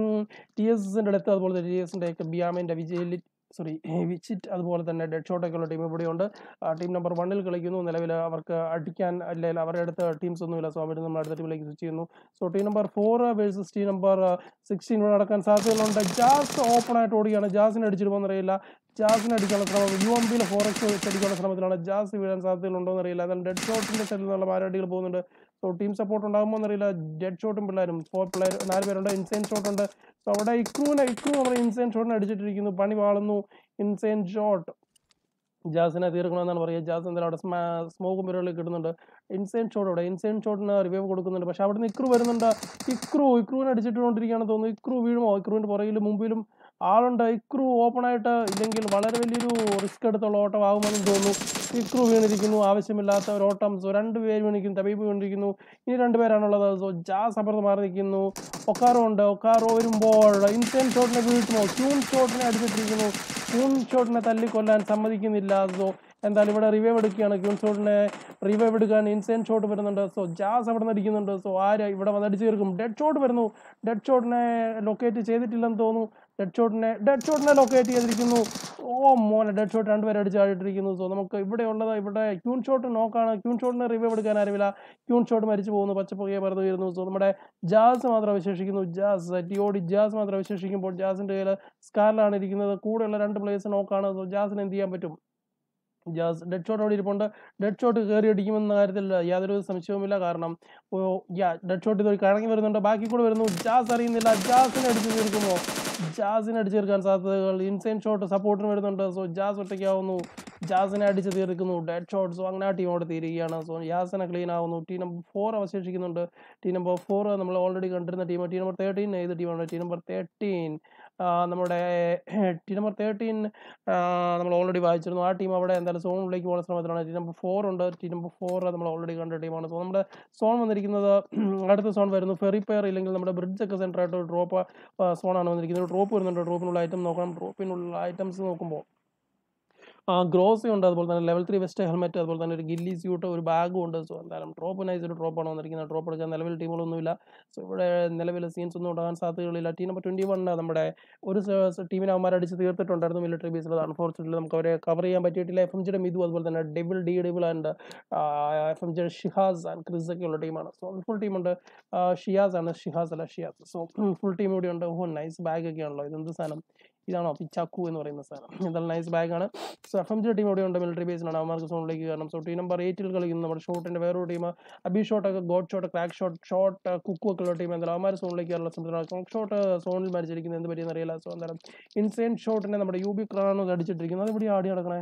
ടി എസ് എസിൻ്റെ അടുത്ത് അതുപോലെ തന്നെ ടി എസിൻ്റെ ഒക്കെ ബിയാമിൻ്റെ വിജയ് സോറി വിച്ചിറ്റ് അതുപോലെ തന്നെ ഡെഡ് ഷോട്ടൊക്കെ ഉള്ള ടീം ഇവിടെയുണ്ട് ടീം നമ്പർ വണ്ണിൽ കളിക്കുന്നു നിലവിൽ അവർക്ക് അടിക്കാൻ അല്ലെങ്കിൽ അവരുടെ അടുത്ത് ടീംസ് ഒന്നുമില്ല സോ അവർ നമ്മൾ അടുത്ത ടീമിലേക്ക് സ്വിച്ച് ചെയ്യുന്നു so team number four versus team number sixteen ഇവിടെ നടക്കാൻ സാധ്യതകളുണ്ട് ജാസ് ഓപ്പൺ ആയിട്ട് ഓടുകയാണ് ജാസിനെ അടിച്ചിട്ട് അറിയില്ല ജാസിനെ അടിക്കാനുള്ള ശ്രമം യു എം ബിയിലെ ഫോറക്സ് അടിക്കാനുള്ള ശ്രമത്തിലാണ് ജാസ് വീഴാൻ സാധ്യതകളുണ്ടോ എന്നറിയില്ല എന്നാൽ ഡെഡ് ഷോട്ടിന്റെ സൈഡിൽ നിന്നുള്ള മാരാടികൾ പോകുന്നുണ്ട് സോ ടീം സപ്പോർട്ട് ഉണ്ടാകുമോ എന്നറിയില്ല ഡെഡ് ഷോട്ടും പിള്ളേരും ഫോർ പിള്ളേർ നാല് പേരുണ്ട് ഇൻസൈൻ ഷോട്ട് ഉണ്ട് സോ അവിടെ ഇക്രൂനെ ഇക്രൂ നമ്മുടെ ഇൻസൈൻ ഷോട്ടിനെ അടിച്ചിട്ടിരിക്കുന്നു പണി വാളുന്നു ഇൻസൈൻ ഷോട്ട് ജാസിനെ തീർക്കണമെന്നാണ് പറയുക ജാസ് എന്തായാലും അവിടെ സ്മോക്കും പരിപാടിയൊക്കെ കിട്ടുന്നുണ്ട് ഇൻസൈൻ ഷോട്ട് അവിടെ ഇൻസൈൻ ഷോട്ടിന് റിവൈവ് കൊടുക്കുന്നുണ്ട് പക്ഷെ അവിടെ നിന്ന് ഇക്രു വരുന്നുണ്ട് ഇക്രു ഇക്രുവിനെ അടിച്ചിട്ടുകൊണ്ടിരിക്കുകയാണെന്ന് തോന്നുന്നു ഇക്രു വീഴുമോ ഇക്രുവിൻ്റെ പുറകിലും മുമ്പിലും ആളുണ്ട് ഇക്രു ഓപ്പൺ ആയിട്ട് ഇല്ലെങ്കിൽ വളരെ വലിയൊരു റിസ്ക് എടുത്തുള്ള ഓട്ടം ആകുമെന്ന് തോന്നുന്നു ഇക്രു വീണിരിക്കുന്നു ആവശ്യമില്ലാത്ത ഒരു ഓട്ടം സോ രണ്ട് പേര് വീണിരിക്കുന്നു തബീബ് വീണിരിക്കുന്നു ഇനി രണ്ട് പേരാണുള്ളത് സോ ജാസ് അപ്പുറത്ത് മാറി നിൽക്കുന്നു ഒക്കാറോ ഉണ്ട് ഒക്കാറോ വരുമ്പോൾ ഇൻസൈൻ ഷോട്ടിനെ വീഴ്ത്തുമോ ക്യൂൺ ഷോട്ടിനെ അടിച്ചിട്ടിരിക്കുന്നു ക്യൂൺ ഷോട്ടിനെ തല്ലിക്കൊല്ലാൻ സമ്മതിക്കുന്നില്ല സോ എന്തായാലും ഇവിടെ റിവൈവ് എടുക്കുകയാണ് ക്യൂൺ ഷോട്ടിനെ റിവൈവ് എടുക്കാൻ ഇൻസൈൻ ഷോട്ട് വരുന്നുണ്ട് സോ ജാസ് അവിടെ നിന്ന് അടിക്കുന്നുണ്ട് സോ ആര് ഇവിടെ വന്ന് അടിച്ചു തീർക്കും ഡെഡ് ഷോട്ട് വരുന്നു ഡെഡ് ഷോട്ടിനെ ലൊക്കേറ്റ് ചെയ്തിട്ടില്ലെന്ന് തോന്നുന്നു ഡെഡ് ഷോട്ടിനെ ഡെഡ് ഷോട്ടിനെ ലൊക്കേറ്റ് ചെയ്തിരിക്കുന്നു ഓ മോനെ ഡെഡ് ഷോട്ട് രണ്ടുപേരെ അടിച്ച് ആയിട്ടിരിക്കുന്നു സോ നമുക്ക് ഇവിടെ ഉള്ളത് ഇവിടെ ക്യൂൺ ഷോട്ട് നോക്കാണ് ക്യൂൺ ഷോട്ടിനെ റിവൈവ് എടുക്കാൻ അറിയില്ല ക്യൂൺ ഷോട്ട് മരിച്ചു പോകുന്നു പച്ചപ്പുകയെ പറന്നു വരുന്നു സോ നമ്മുടെ ജാസ് മാത്രം അവശേഷിക്കുന്നു ജാസ് ടിയോടി ജാസ് മാത്രം അവശേഷിക്കുമ്പോൾ ജാസിന്റെ കയ്യിൽ സ്കാറിലാണ് ഇരിക്കുന്നത് കൂടെയുള്ള രണ്ട് പ്ലേയേഴ്സ് നോക്കാണ് സോ ജാസിന് എന്ത് ചെയ്യാൻ പറ്റും ജാസ് ഡെഡ് ഷോട്ട് അവിടെ ഇരിപ്പുണ്ട് ഡെഡ് ഷോട്ട് കയറി അടിക്കുമെന്ന കാര്യത്തിൽ യാതൊരു സംശയവുമില്ല കാരണം ഓ യാ ഡെഡ് ഷോട്ട് ഇതൊരു കറങ്ങി വരുന്നുണ്ട് ബാക്കി കൂടെ വരുന്നു ജാസ് അറിയുന്നില്ല ജാസിനെ അടിച്ചു തീർക്കുമോ ജാസിനെ അടിച്ചു തീർക്കാൻ സാധ്യതകൾ ഇൻസൈൻ ഷോട്ട് സപ്പോർട്ടിന് വരുന്നുണ്ട് സോ ജാസ് ഒറ്റയ്ക്കാവുന്നു ജാസിനെ അടിച്ച് തീർക്കുന്നു ഡെഡ് ഷോട്ട് സോ അങ്ങനെ ആ ടീം അവിടെ തീരുകയാണ് സോ യാസിനെ ക്ലീൻ ആവുന്നു ടീം നമ്പർ ഫോർ അവശേഷിക്കുന്നുണ്ട് ടീം നമ്പർ ഫോർ നമ്മൾ ഓൾറെഡി കണ്ടിരുന്ന ടീം ടീം നമ്പർ തേർട്ടീൻ ഏത് ടീമാണ് ടീം നമ്പർ തേർട്ടീൻ നമ്മുടെ ടീം നമ്പർ തേർട്ടീൻ നമ്മൾ ഓൾറെഡി വായിച്ചിരുന്നു ആ ടീം അവിടെ എന്തായാലും സോണിലേക്ക് പോകുന്ന ശ്രമത്തിലാണ് ടീം നമ്പർ ഫോർ ഉണ്ട് ടീം നമ്പർ ഫോർ നമ്മൾ ഓൾറെഡി കണ്ട ടീമാണ് സോ നമ്മുടെ സോൺ വന്നിരിക്കുന്നത് അടുത്ത സോൺ വരുന്നു ഫെറി പെയർ ഇല്ലെങ്കിൽ നമ്മുടെ ബ്രിഡ്ജ് ഒക്കെ സെൻറ്റർ ആയിട്ട് ഡ്രോപ്പ് സോണാണ് വന്നിരിക്കുന്നത് ഡ്രോപ്പ് വരുന്നുണ്ട് ഡ്രോപ്പിനുള്ള ഐറ്റം നോക്കണം ഡ്രോപ്പിനുള്ള ഐറ്റംസ് നോക്കുമ്പോൾ ആ ഗ്രോസി ഉണ്ട് അതുപോലെ തന്നെ ലെവൽ ത്രീ വെസ്റ്റ് ഹെൽമെറ്റ് അതുപോലെ തന്നെ ഒരു ഗില്ലി സ്യൂട്ട് ഒരു ബാഗും ഉണ്ട് സോ എന്തായാലും ഡ്രോപ്പ് നൈസ് ഒരു ഡ്രോപ്പാണ് വന്നിരിക്കുന്നത് ഡ്രോപ്പ് എടുക്കാൻ നിലവിൽ ടീമുകളൊന്നുമില്ല സോ ഇവിടെ നിലവിൽ സീൻസ് ഒന്നും ഉണ്ടാകാൻ സാധ്യതകളില്ല ടീം നമ്പർ ട്വൻറ്റി വൺ നമ്മുടെ ഒരു ടീമിനെ അവന്മാർ അടിച്ച് തീർത്തിട്ടുണ്ടായിരുന്നു മിലിറ്ററി ബേസിൽ അൺഫോർച്ചുനേറ്റ്ലി നമുക്ക് അവരെ കവർ ചെയ്യാൻ പറ്റിയിട്ടില്ല എഫ് എം ജിയുടെ മിതു അതുപോലെ തന്നെ Devil D Devil and F M ജിയുടെ ഷിഹാസ് ആൻഡ് ക്രിസ് ഒക്കെ ഉള്ള ടീമാണ് സോ ഫുൾ ടീമുണ്ട് ഷിയാസ് ആണ് ഷിഹാസ് അല്ല ഷിയാസ് സോ ഫുൾ ടീം ഇവിടെ ഉണ്ട് ഓ നൈസ് ബാഗ് ഒക്കെ ആണല്ലോ ഇതെന്ത് സാധനം ഇതാണോ പിച്ചാക്കു എന്ന് പറയുന്ന സാധനം എന്തായാലും നൈസ് ബാഗാണ് so F M G team ഇവിടെ ഉണ്ട് മിലിറ്ററി ബേസിലാണ് അവന്മാർക്ക് സോണിലേക്ക് കാരണം സോ ടീം നമ്പർ എയ്റ്റിൽ കളിക്കുന്നു നമ്മുടെ ഷോട്ടിൻ്റെ വേറൊരു ടീം അബി ഷോട്ടൊക്കെ God Shot Crack Shot Shot കുക്കു ഒക്കെ ഉള്ള ടീം എന്തായാലും അവന്മാർ സോണിലേക്ക് കയറുള്ള ശ്രമത്തിലാണ് ക്രോക്ക് ഷോട്ട് സോണിൽ മരിച്ചിരിക്കുന്നത് എന്ത് പറ്റിയെന്ന് അറിയില്ല സോ എന്തായാലും ഇൻസൈൻ ഷോട്ടിനെ നമ്മുടെ യു ബി ക്രാണ് അടിച്ചിട്ടിരിക്കുന്നത് അത് ഇവിടെ ആടി നടക്കണേ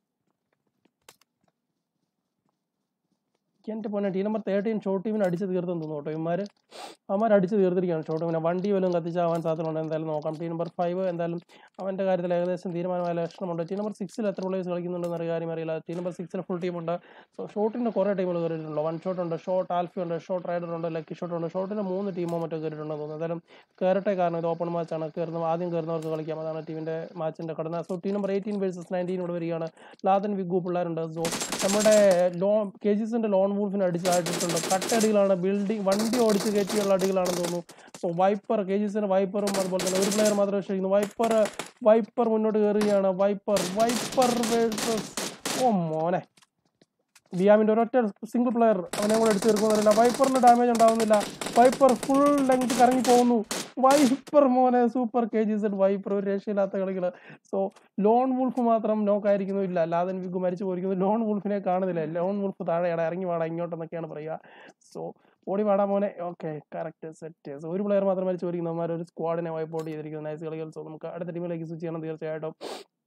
എൻ്റെ പൊന്നെ ടീം നമ്പർ തേർട്ടീൻ ഷോർട്ട് ടീമിന് അടിച്ച് തീർത്തെന്ന് തോന്നുന്നു കേട്ടോ ഇവന്മാർ അവന്മാർ അടിച്ച് തീർത്തിരിക്കുകയാണ് ഷോർട്ട് ടീമിനെ വണ്ടി വല്ലതും കത്തിച്ചാവാൻ സാധ്യതയുണ്ട് എന്തായാലും നോക്കാം ടീം നമ്പർ ഫൈവ് എന്തായാലും അവൻ്റെ കാര്യത്തിൽ ഏകദേശം തീരുമാനമായ ലക്ഷണമുണ്ട് ടീം നമ്പർ സിക്സിൽ എത്ര പ്ലേയേഴ്സ് കളിക്കുന്നുണ്ടെന്ന് കാര്യം അറിയില്ല ടീം നമ്പർ സിക്സിൽ ഫുൾ ടീമുണ്ട് സോ ഷോട്ടിൻ്റെ കുറേ ടീമുകൾ കയറിയിട്ടുണ്ട് വൺ ഷോട്ട് ഉണ്ട് ഷോട്ട് ആൽഫി ഉണ്ട് ഷോട്ട് റൈഡർ ഉണ്ട് ലക്കി ഷോട്ട് ഉണ്ട് ഷോട്ടിന് മൂന്ന് ടീമോ മറ്റോ കയറിയിട്ടുണ്ടെന്ന് തോന്നുന്നു എന്തായാലും കയറട്ടെ കാരണം ഇത് ഓപ്പൺ മാച്ചാണ് കയറുന്ന ആദ്യം കയറുന്നവർക്ക് കളിക്കാം അതാണ് ടീമിൻ്റെ മാച്ചിൻ്റെ ഘടന so team number eighteen versus nineteen ഇവിടെ വരികയാണ് ലാദൻ വിഗു പിള്ളേരുണ്ട് സോ നമ്മുടെ ലോൺ കെ ജിസിൻ്റെ ലോൺ വൂൾഫിനെ അടിച്ചായിട്ടുണ്ട് കട്ടടികളാണ് ബിൽഡിംഗ് വണ്ടി ഓടിച്ച് കയറ്റിയുള്ള അടികളാണെന്ന് തോന്നുന്നു സോ വൈപ്പർ കെ ജിസിൻ്റെ വൈപ്പറും അതുപോലെ തന്നെ ഒരു പ്ലെയർ മാത്രമേ വിശ്വസിക്കുന്നു വൈപ്പർ വൈപ്പർ മുന്നോട്ട് കയറുകയാണ് വൈപ്പർ വൈപ്പർ വേഴ്സസ് ഓ മോനെ ബിയാമിൻ്റെ ഒരൊറ്റ സിംഗിൾ പ്ലെയർ അവനെ കൂടെ എടുത്ത് തീർക്കുന്നില്ല വൈപ്പറിന് ഡാമേജ് ഉണ്ടാവുന്നില്ല വൈപ്പർ ഫുൾ ലെങ്ത് കറങ്ങി പോകുന്നു വൈപ്പർ മോനെ super K G Z Viper ഒരു രക്ഷയില്ലാത്ത കളികൾ സോ ലോൺ വുൾഫ് മാത്രം നോക്കായിരിക്കുന്നു ഇല്ല ലാദൻ വിഗു മരിച്ചു പോയിരിക്കുന്നു ലോൺ വുൾഫിനെ കാണുന്നില്ല ലോൺ വുൾഫ് താഴെയാണ് ഇറങ്ങി വാടാ ഇങ്ങോട്ടെന്നൊക്കെയാണ് പറയുക സോ ഓടി വാടാ മോനെ ഓക്കെ കറക്റ്റ് സെറ്റ് സോ ഒരു പ്ലെയർ മാത്രം മരിച്ചു പോയിരിക്കുന്നു അവന്മാർ ഒരു സ്ക്വാഡിനെ വൈപ്പ് ഔട്ട് ചെയ്തിരിക്കുന്നു നൈസ് കളികൾ സോ നമുക്ക് അടുത്ത ടീമിലേക്ക് സ്വിച്ച് ചെയ്യണം തീർച്ചയായിട്ടും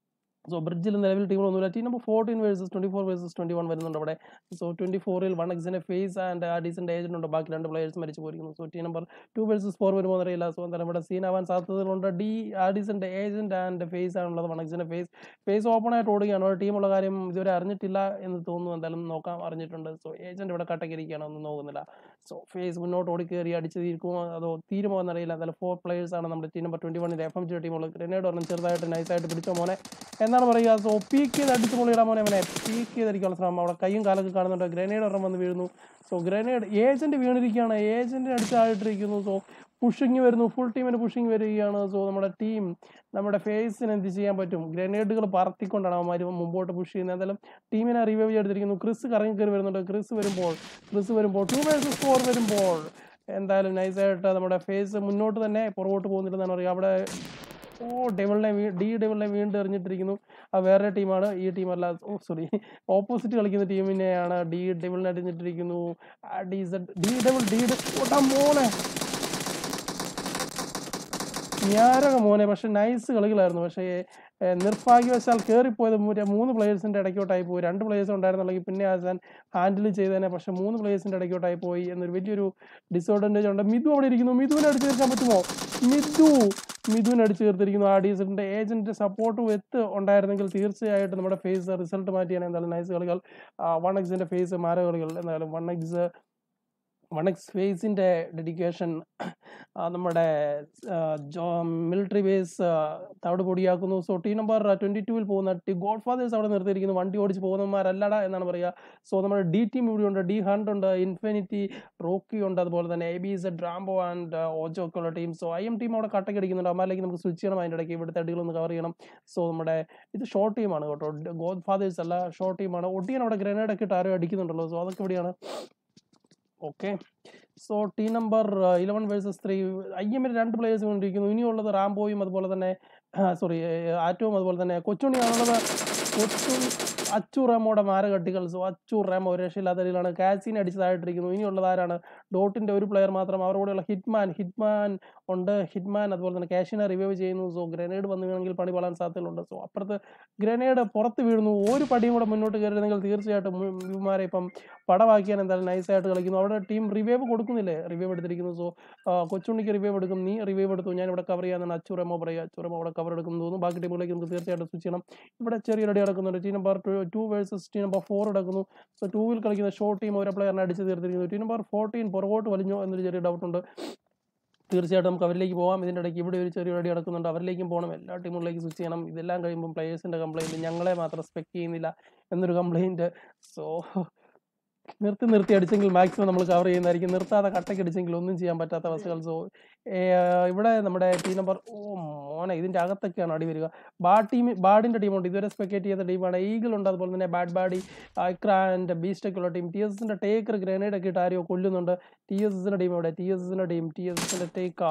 സോ ബ്രിഡ്ജിൽ നിലവിൽ ടീമുകളൊന്നുമില്ല team number fourteen versus twenty four versus twenty one വരുന്നുണ്ട് അവിടെ സോ ട്വൻറ്റി ഫോറിൽ വൺ എക്സിൻ്റെ ഫേസ് ആൻഡ് ഡീസൻ്റ് ഏജൻറ് ഉണ്ട് ബാക്കി രണ്ട് പ്ലേയേഴ്സ് മരിച്ചു പോയിരിക്കുന്നു so team number two versus four വരുമ്പോൾ അറിയില്ല സോ എന്തായാലും ഇവിടെ സീൻ ആവാൻ സാധ്യതകളുണ്ട് ഡി ആഡീസൻ്റെ ഏജൻറ് ആൻഡ് ഫേസ് ആണുള്ളത് വൺ എക്സിൻ്റെ ഫേസ് ഫേസ് ഓപ്പൺ ആയിട്ട് ഓടുകയാണ് ഒരു ടീമുള്ള കാര്യം ഇതുവരെ അറിഞ്ഞിട്ടില്ല എന്ന് തോന്നുന്നു എന്തായാലും നോക്കാം അറിഞ്ഞിട്ടുണ്ട് സോ ഏജൻറ് ഇവിടെ കട്ടക്കിരിക്കുകയാണ് ഒന്നും നോക്കുന്നില്ല സോ ഫേസ് മുന്നോട്ട് ഓടി കയറി അടിച്ച് തീർക്കുമോ അതോ തീരുമോ എന്നറിയില്ല എന്തായാലും ഫോർ പ്ലേയേഴ്സ് ആണ് നമ്മുടെ ടീം നമ്പർ ട്വൻറ്റി വണ്ണിൻ്റെ എഫ് എം ജി ടീമുള്ളത് ഗ്രനേഡ് ഒരെണ്ണം ചെറുതായിട്ട് നൈസായിട്ട് പിടിച്ചോ മോനെ എന്നാണ് പറയുക സോ പീക്ക് ചെയ്ത് അടിച്ച് പൊളിയിടാൻ മോനെ അവനെ പീക്ക് ചെയ്തടിക്കാനുള്ള ശ്രമം അവിടെ കൈയും കാലൊക്കെ കാണുന്നുണ്ട് ഗ്രനേഡ് ഒരെണ്ണം വന്ന് വീഴുന്നു സോ ഗ്രനേഡ് ഏജന്റ് വീണിരിക്കുകയാണ് ഏജന്റിനെ അടിച്ചായിട്ടിരിക്കുന്നു സോ പുഷിങ് വരുന്നു ഫുൾ ടീമിന് പുഷിങ് വരികയാണ് സോ നമ്മുടെ ടീം നമ്മുടെ ഫേസിന് എന്ത് ചെയ്യാൻ പറ്റും ഗ്രനേഡുകൾ പറത്തിക്കൊണ്ടാണ് അവന്മാർ മുമ്പോട്ട് പുഷ് ചെയ്യുന്നത് എന്തായാലും ടീമിനെ റിവൈവ് ചെയ്തെടുത്തിരിക്കുന്നു ക്രിസ് കറങ്ങി കയറി വരുന്നുണ്ട് ക്രിസ് വരുമ്പോൾ ക്രിസ് വരുമ്പോൾ ടു വേഴ്സസ് ഫോർ വരുമ്പോൾ എന്തായാലും നൈസായിട്ട് നമ്മുടെ ഫേസ് മുന്നോട്ട് തന്നെ പുറകോട്ട് പോകുന്നില്ലെന്നാണ് പറയുക അവിടെ ഓ ഡെവിളിനെ വീ ഡി ഡെവിളിനെ വീണ്ടും എറിഞ്ഞിട്ടിരിക്കുന്നു ആ വേറെ ടീമാണ് ഈ ടീമല്ല ഓ സോറി ഓപ്പോസിറ്റ് കളിക്കുന്ന ടീമിനെയാണ് ഡി ഡെവിളിനെ അടിഞ്ഞിട്ടിരിക്കുന്നു ഡി ഡി ഡെവിൾ ഡി ഓട്ടാ മോനെ ഞാരക മോനെ പക്ഷെ നൈസ് കളികളായിരുന്നു പക്ഷേ ഏഹ്, നിർഭാഗ്യവശാൽ കയറിപ്പോയത് മൂ- മൂന്ന് പ്ലേയേഴ്സിന്റെ ഇടയ്ക്കോട്ടായി പോയി രണ്ട് പ്ലേയേഴ്സ് ഉണ്ടായിരുന്നുണ്ടെങ്കിൽ പിന്നെ ആസാൻ ഹാൻഡിൽ ചെയ്തേനെ പക്ഷെ മൂന്ന് പ്ലേയേഴ്സിന്റെ ഇടയ്ക്കോട്ടായി പോയി എന്നൊരു വലിയൊരു ഡിസഡ്വാൻറ്റേജ് ഉണ്ട് മിഥു അവിടെ ഇരിക്കുന്നു മിഥുവിനെ അടിച്ചു തീർക്കാൻ പറ്റുമോ മിഥു മിഥുവിനെ അടിച്ചു തീർത്തിരിക്കുന്നു ആ ഡീസലിന്റെ ഏജന്റ് സപ്പോർട്ട് എത്ത് ഉണ്ടായിരുന്നെങ്കിൽ തീർച്ചയായിട്ടും നമ്മുടെ ഫേസ് റിസൾട്ട് മാറ്റിയാണ് എന്തായാലും നൈസ് കളികൾ വൺ എക്സിന്റെ ഫേസ് മാര കളികൾ എന്തായാലും വൺ എക്സ് വൺ എക്സ് ഫേസിൻ്റെ ഡെഡിക്കേഷൻ നമ്മുടെ ജോ മിലിറ്ററി ബേസ് തവിട് പൊടിയാക്കുന്നു സോ ടീം നമ്പർ ട്വൻറ്റി ടൂവിൽ പോകുന്ന ടി ഗോഡ് ഫാദേഴ്സ് അവിടെ നിർത്തിയിരിക്കുന്നു വണ്ടി ഓടിച്ച് പോകുന്നവന്മാരല്ലടാ എന്നാണ് പറയുക സോ നമ്മുടെ ഡി ടീം ഇവിടെ ഉണ്ട് ഡി ഹണ്ട് ഉണ്ട് ഇൻഫിനിറ്റി റോക്കി ഉണ്ട് അതുപോലെ തന്നെ എ ബി സെഡ് ഡ്രാംബോ ആൻഡ് ഓജോ ഒക്കെ ഉള്ള team so I M team അവിടെ കട്ടക്ക് അടിക്കുന്നുണ്ട് അമ്മാരിലേക്ക് നമുക്ക് സ്വിച്ച് ചെയ്യണം അതിൻ്റെ ഇടയ്ക്ക് ഇവിടുത്തെ അടികളൊന്ന് കവർ ചെയ്യണം സോ നമ്മുടെ ഇത് ഷോർട്ട് ടീമാണ് കേട്ടോ ഗോഡ് ഫാദേഴ്സ് അല്ല ഷോർട്ട് ടീമാണ് ഒടിയൻ അവിടെ ഗ്രനേഡ് ഒക്കെ ഇട്ട് ആരോ അടിക്കുന്നുണ്ടല്ലോ സോ അതൊക്കെ ഇവിടെയാണ് okay so team number eleven versus three I എമ്മിന് രണ്ട് പ്ലേയേഴ്സ് കൊണ്ടിരിക്കുന്നു ഇനിയുള്ളത് റാംബോയും അതുപോലെ തന്നെ സോറി ആറ്റവും അതുപോലെ തന്നെ കൊച്ചുണിയാണുള്ളത് കൊച്ചുണി അച്ചു റേമോയുടെ മാരകട്ടികൾ സോ അച്ചു റേമോ ഒരു രക്ഷയില്ലാത്ത രീതിയിലാണ് കാസിനെ അടിച്ചതായിട്ടിരിക്കുന്നു ഇനിയുള്ളത് ആരാണ് ഡോട്ടിന്റെ ഒരു പ്ലെയർ മാത്രം അവരുടെ കൂടെയുള്ള ഹിറ്റ്മാൻ ഹിറ്റ്മാൻ ഉണ്ട് ഹിറ്റ്മാൻ അതുപോലെ തന്നെ കാഷിനെ റിവൈവ് ചെയ്യുന്നു സോ ഗ്രനേഡ് വന്നു വീണെങ്കിൽ പണി പാളാൻ സാധ്യതകളുണ്ട് സോ അപ്പുറത്ത് ഗ്രനേഡ് പുറത്ത് വീഴുന്നു ഒരു പടിയും കൂടെ മുന്നോട്ട് കയറിയിരുന്നെങ്കിൽ തീർച്ചയായിട്ടും ഇവന്മാരെ ഇപ്പം പടവാക്കിയാൻ എന്തായാലും നൈസായിട്ട് കളിക്കുന്നു അവിടെ ടീം റിവൈവ് കൊടുക്കുന്നില്ലേ റിവൈവ് എടുത്തിരിക്കുന്നു സോ കൊച്ചുണ്ണിക്ക് റിവൈവ് എടുക്കും നീ റിവൈവ് എടുത്തു ഞാൻ ഇവിടെ കവർ ചെയ്യാനാണ് അച്ചുറമോ പറയുക അച്ചുറമോ അവിടെ കവർ എടുക്കുന്നു തോന്നുന്നു ബാക്കി ടീമുകളിലേക്ക് നമുക്ക് തീർച്ചയായിട്ടും സ്വിച്ച് ചെയ്യണം ഇവിടെ ചെറിയൊരു അടി നടക്കുന്നുണ്ട് team number two versus team number four എടുക്കുന്നു സോ ടൂവിൽ കളിക്കുന്ന ഷോർട്ട് ടീം ഒരു പ്ലെയറിനെ അടിച്ച് തീർത്തിരിക്കുന്നു ടീം നമ്പർ ഫോർട്ടീൻ പുറകോട്ട് വലിഞ്ഞോ എന്നൊരു ചെറിയ ഡൗട്ട് ഉണ്ട് തീർച്ചയായിട്ടും നമുക്ക് അവരിലേക്ക് പോകാം ഇതിൻ്റെ ഇടയ്ക്ക് ഇവിടെ ഒരു ചെറിയ അടി നടക്കുന്നുണ്ട് അവരിലേക്കും പോകണം എല്ലാ ടീമുകളിലേക്ക് സ്വിച്ച് ചെയ്യണം ഇതെല്ലാം കഴിയുമ്പോൾ പ്ലേയേഴ്സിൻ്റെ കംപ്ലൈൻറ്റ് ഞങ്ങളെ മാത്രം സ്പെക്ട് ചെയ്യുന്നില്ല എന്നൊരു കംപ്ലൈൻറ്റ് സോ നിർത്തി നിർത്തി അടിച്ചെങ്കിൽ മാക്സിമം നമ്മൾ കവർ ചെയ്യുന്നതായിരിക്കും നിർത്താതെ കട്ടയ്ക്ക് അടിച്ചെങ്കിൽ ഒന്നും ചെയ്യാൻ പറ്റാത്ത അവസ്ഥകൾ സോ ഇവിടെ നമ്മുടെ ടീം നമ്പർ ഓ മോനെ ഇതിൻ്റെ അകത്തൊക്കെയാണ് അടി വരിക ബാഡ് ടീം ബാഡിൻ്റെ ടീമുണ്ട് ഇതുവരെ സ്പെക്കേറ്റ് ചെയ്ത ടീമാണ് ഈഗിൾ ഉണ്ട് അതുപോലെ തന്നെ ബാഡ് ബാഡി ഐക്ര ആൻഡ് ബീസ്റ്റ് ഒക്കെ ഉള്ള ടീം ടി എസ് എസിൻ്റെ ടേക്കർ ഗ്രനേഡ് ഒക്കെ ഇട്ട് ആരെയോ കൊല്ലുന്നുണ്ട് ടി എസ് എസിൻ്റെ ടീം ഇവിടെ ടി എസ് എസിൻ്റെ ടീം ടി എസ് എസിൻ്റെ ടേക്കാ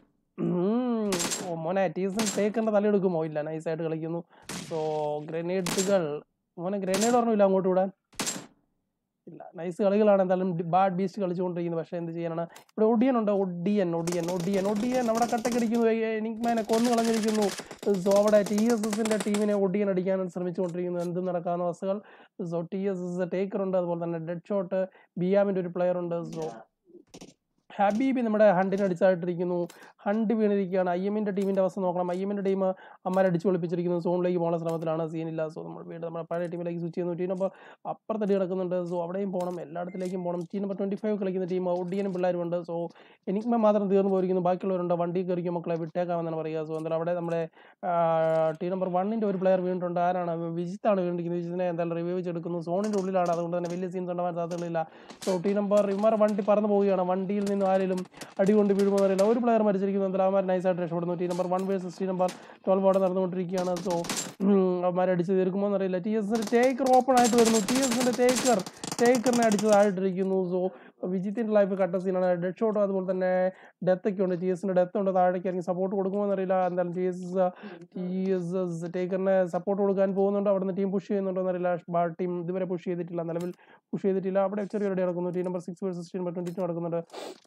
ഓ മോനെ ടി എസ് എസിൻ്റെ ടേക്കറിൻ്റെ തലയെടുക്കുമോ ഇല്ല നൈസായിട്ട് കളിക്കുന്നു സോ ഗ്രനേഡുകൾ മോനെ ഗ്രനേഡ് പറഞ്ഞില്ല അങ്ങോട്ട് വിടാൻ ഇല്ല നൈസ് കളികളാണ് എന്തായാലും ബാഡ് ബീസ്റ്റ് കളിച്ചുകൊണ്ടിരിക്കുന്നത് പക്ഷേ എന്ത് ചെയ്യാനാണ് ഇവിടെ ഒടിയൻ ഉണ്ട് ഒടിയൻ ഒടിയൻ ഒടിയൻ ഒടിയൻ അവിടെ കട്ടക്കടിക്കുന്നു എനിക്ക്മാനെ കൊന്നു കളഞ്ഞിരിക്കുന്നു സോ അവിടെ ടി എസ് എസിന്റെ ടീമിനെ ഒടിയൻ അടിക്കാൻ ശ്രമിച്ചുകൊണ്ടിരിക്കുന്നു എന്ത് നടക്കാവുന്ന അവസ്ഥകൾ so T S S Taker ഉണ്ട് അതുപോലെ തന്നെ ഡെഡ് ഷോട്ട് ബിയാമിന്റെ ഒരു പ്ലെയർ ഉണ്ട് സോ ഹബീബി നമ്മുടെ ഹണ്ടിന് അടിച്ചായിട്ടിരിക്കുന്നു ഹണ്ട് വീണിരിക്കുകയാണ് ഐ എമ്മിന്റെ ടീമിന്റെ അവസ്ഥ നോക്കണം ഐ എമ്മിന്റെ ടീം അമ്മ അടിച്ചു ഒളിപ്പിച്ചിരിക്കുന്നു സോണിലേക്ക് പോകുന്ന ശ്രമത്തിലാണ് സീനില്ല സോ നമ്മൾ വീണ്ടും നമ്മുടെ പഴയ ടീമിലേക്ക് സ്വിച്ച് ചെയ്യുന്നു ടീം നമ്പർ അപ്പുറത്തടി കിടക്കുന്നുണ്ട് സോ അവിടെയും പോകണം എല്ലായിടത്തിലേക്കും പോകണം ടീം നമ്പർ ട്വന്റി ഫൈവ് കളിക്കുന്ന ടീം ഒഡിയനും പിള്ളേരും ഉണ്ട് സോ എനിക്കുമ്പോൾ മാത്രം തീർന്നു പോയിരിക്കുന്നു ബാക്കിയുള്ളവരുണ്ട് വണ്ടി കയറിക്കും മക്കളെ വിട്ടേക്കാമെന്നാണ് പറയുക സോ എന്തായാലും അവിടെ നമ്മുടെ ടീം നമ്പർ വണ്ണിന്റെ ഒരു പ്ലെയർ വീണിട്ടുണ്ട് ആരാണ് വിജിത്താണ് വീണ്ടിരിക്കുന്നത് വിജിത്തിനെ എന്തായാലും റിവ്യൂ ചെയ്തെടുക്കുന്നു സോണിന്റെ ഉള്ളിലാണ് അതുകൊണ്ട് തന്നെ വലിയ സീൻസ് ഉണ്ടാവാൻ സാധ്യതകളില്ല സോ ടീം നമ്പർ ഇവന്മാർ വണ്ടി പറന്നു പോവുകയാണ് വണ്ടിയിൽ നിന്ന് ആരെങ്കിലും അടി കൊണ്ട് വീഴുമോ എന്നറിയില്ല ഒരു പ്ലെയർ മരിച്ചിരിക്കുന്നു എന്തായാലും അവന്മാർ നൈസായിട്ട് രക്ഷപ്പെടുന്നു team number one versus team number twelve അവിടെ നടന്നുകൊണ്ടിരിക്കുകയാണ് സോ അവന്മാർ അടിച്ച് തീർക്കുമോ എന്നറിയില്ല ടി എസിന്റെ ടേക്കർ ഓപ്പൺ ആയിട്ട് വരുന്നു ടി എസിന്റെ ടേക്കർ ടേക്കറിനെ അടിച്ചതായിട്ടിരിക്കുന്നു സോ വിജിത്തിന്റെ ലൈഫ് കട്ട സീനാണ് ഡെഡ് ഷോട്ടും അതുപോലെ തന്നെ ഡെത്ത് ഒക്കെ ഉണ്ട് ടി എസിന്റെ ഡെത്ത് ഉണ്ട് താഴേക്ക് ഇറങ്ങി സപ്പോർട്ട് കൊടുക്കുമോ എന്നറിയില്ല എന്തായാലും T S T S S ടേക്കറിനെ സപ്പോർട്ട് കൊടുക്കാൻ പോകുന്നുണ്ട് അവിടുന്ന് ടീം പുഷ് ചെയ്യുന്നുണ്ടോ എന്നറിയില്ല ബാ ടീം ഇതുവരെ പുഷ് ചെയ്തിട്ടില്ല നിലവിൽ പുഷ് ചെയ്തിട്ടില്ല അവിടെ ചെറിയൊരു അടി നടക്കുന്നു team number six versus team number twenty two നടക്കുന്നുണ്ട്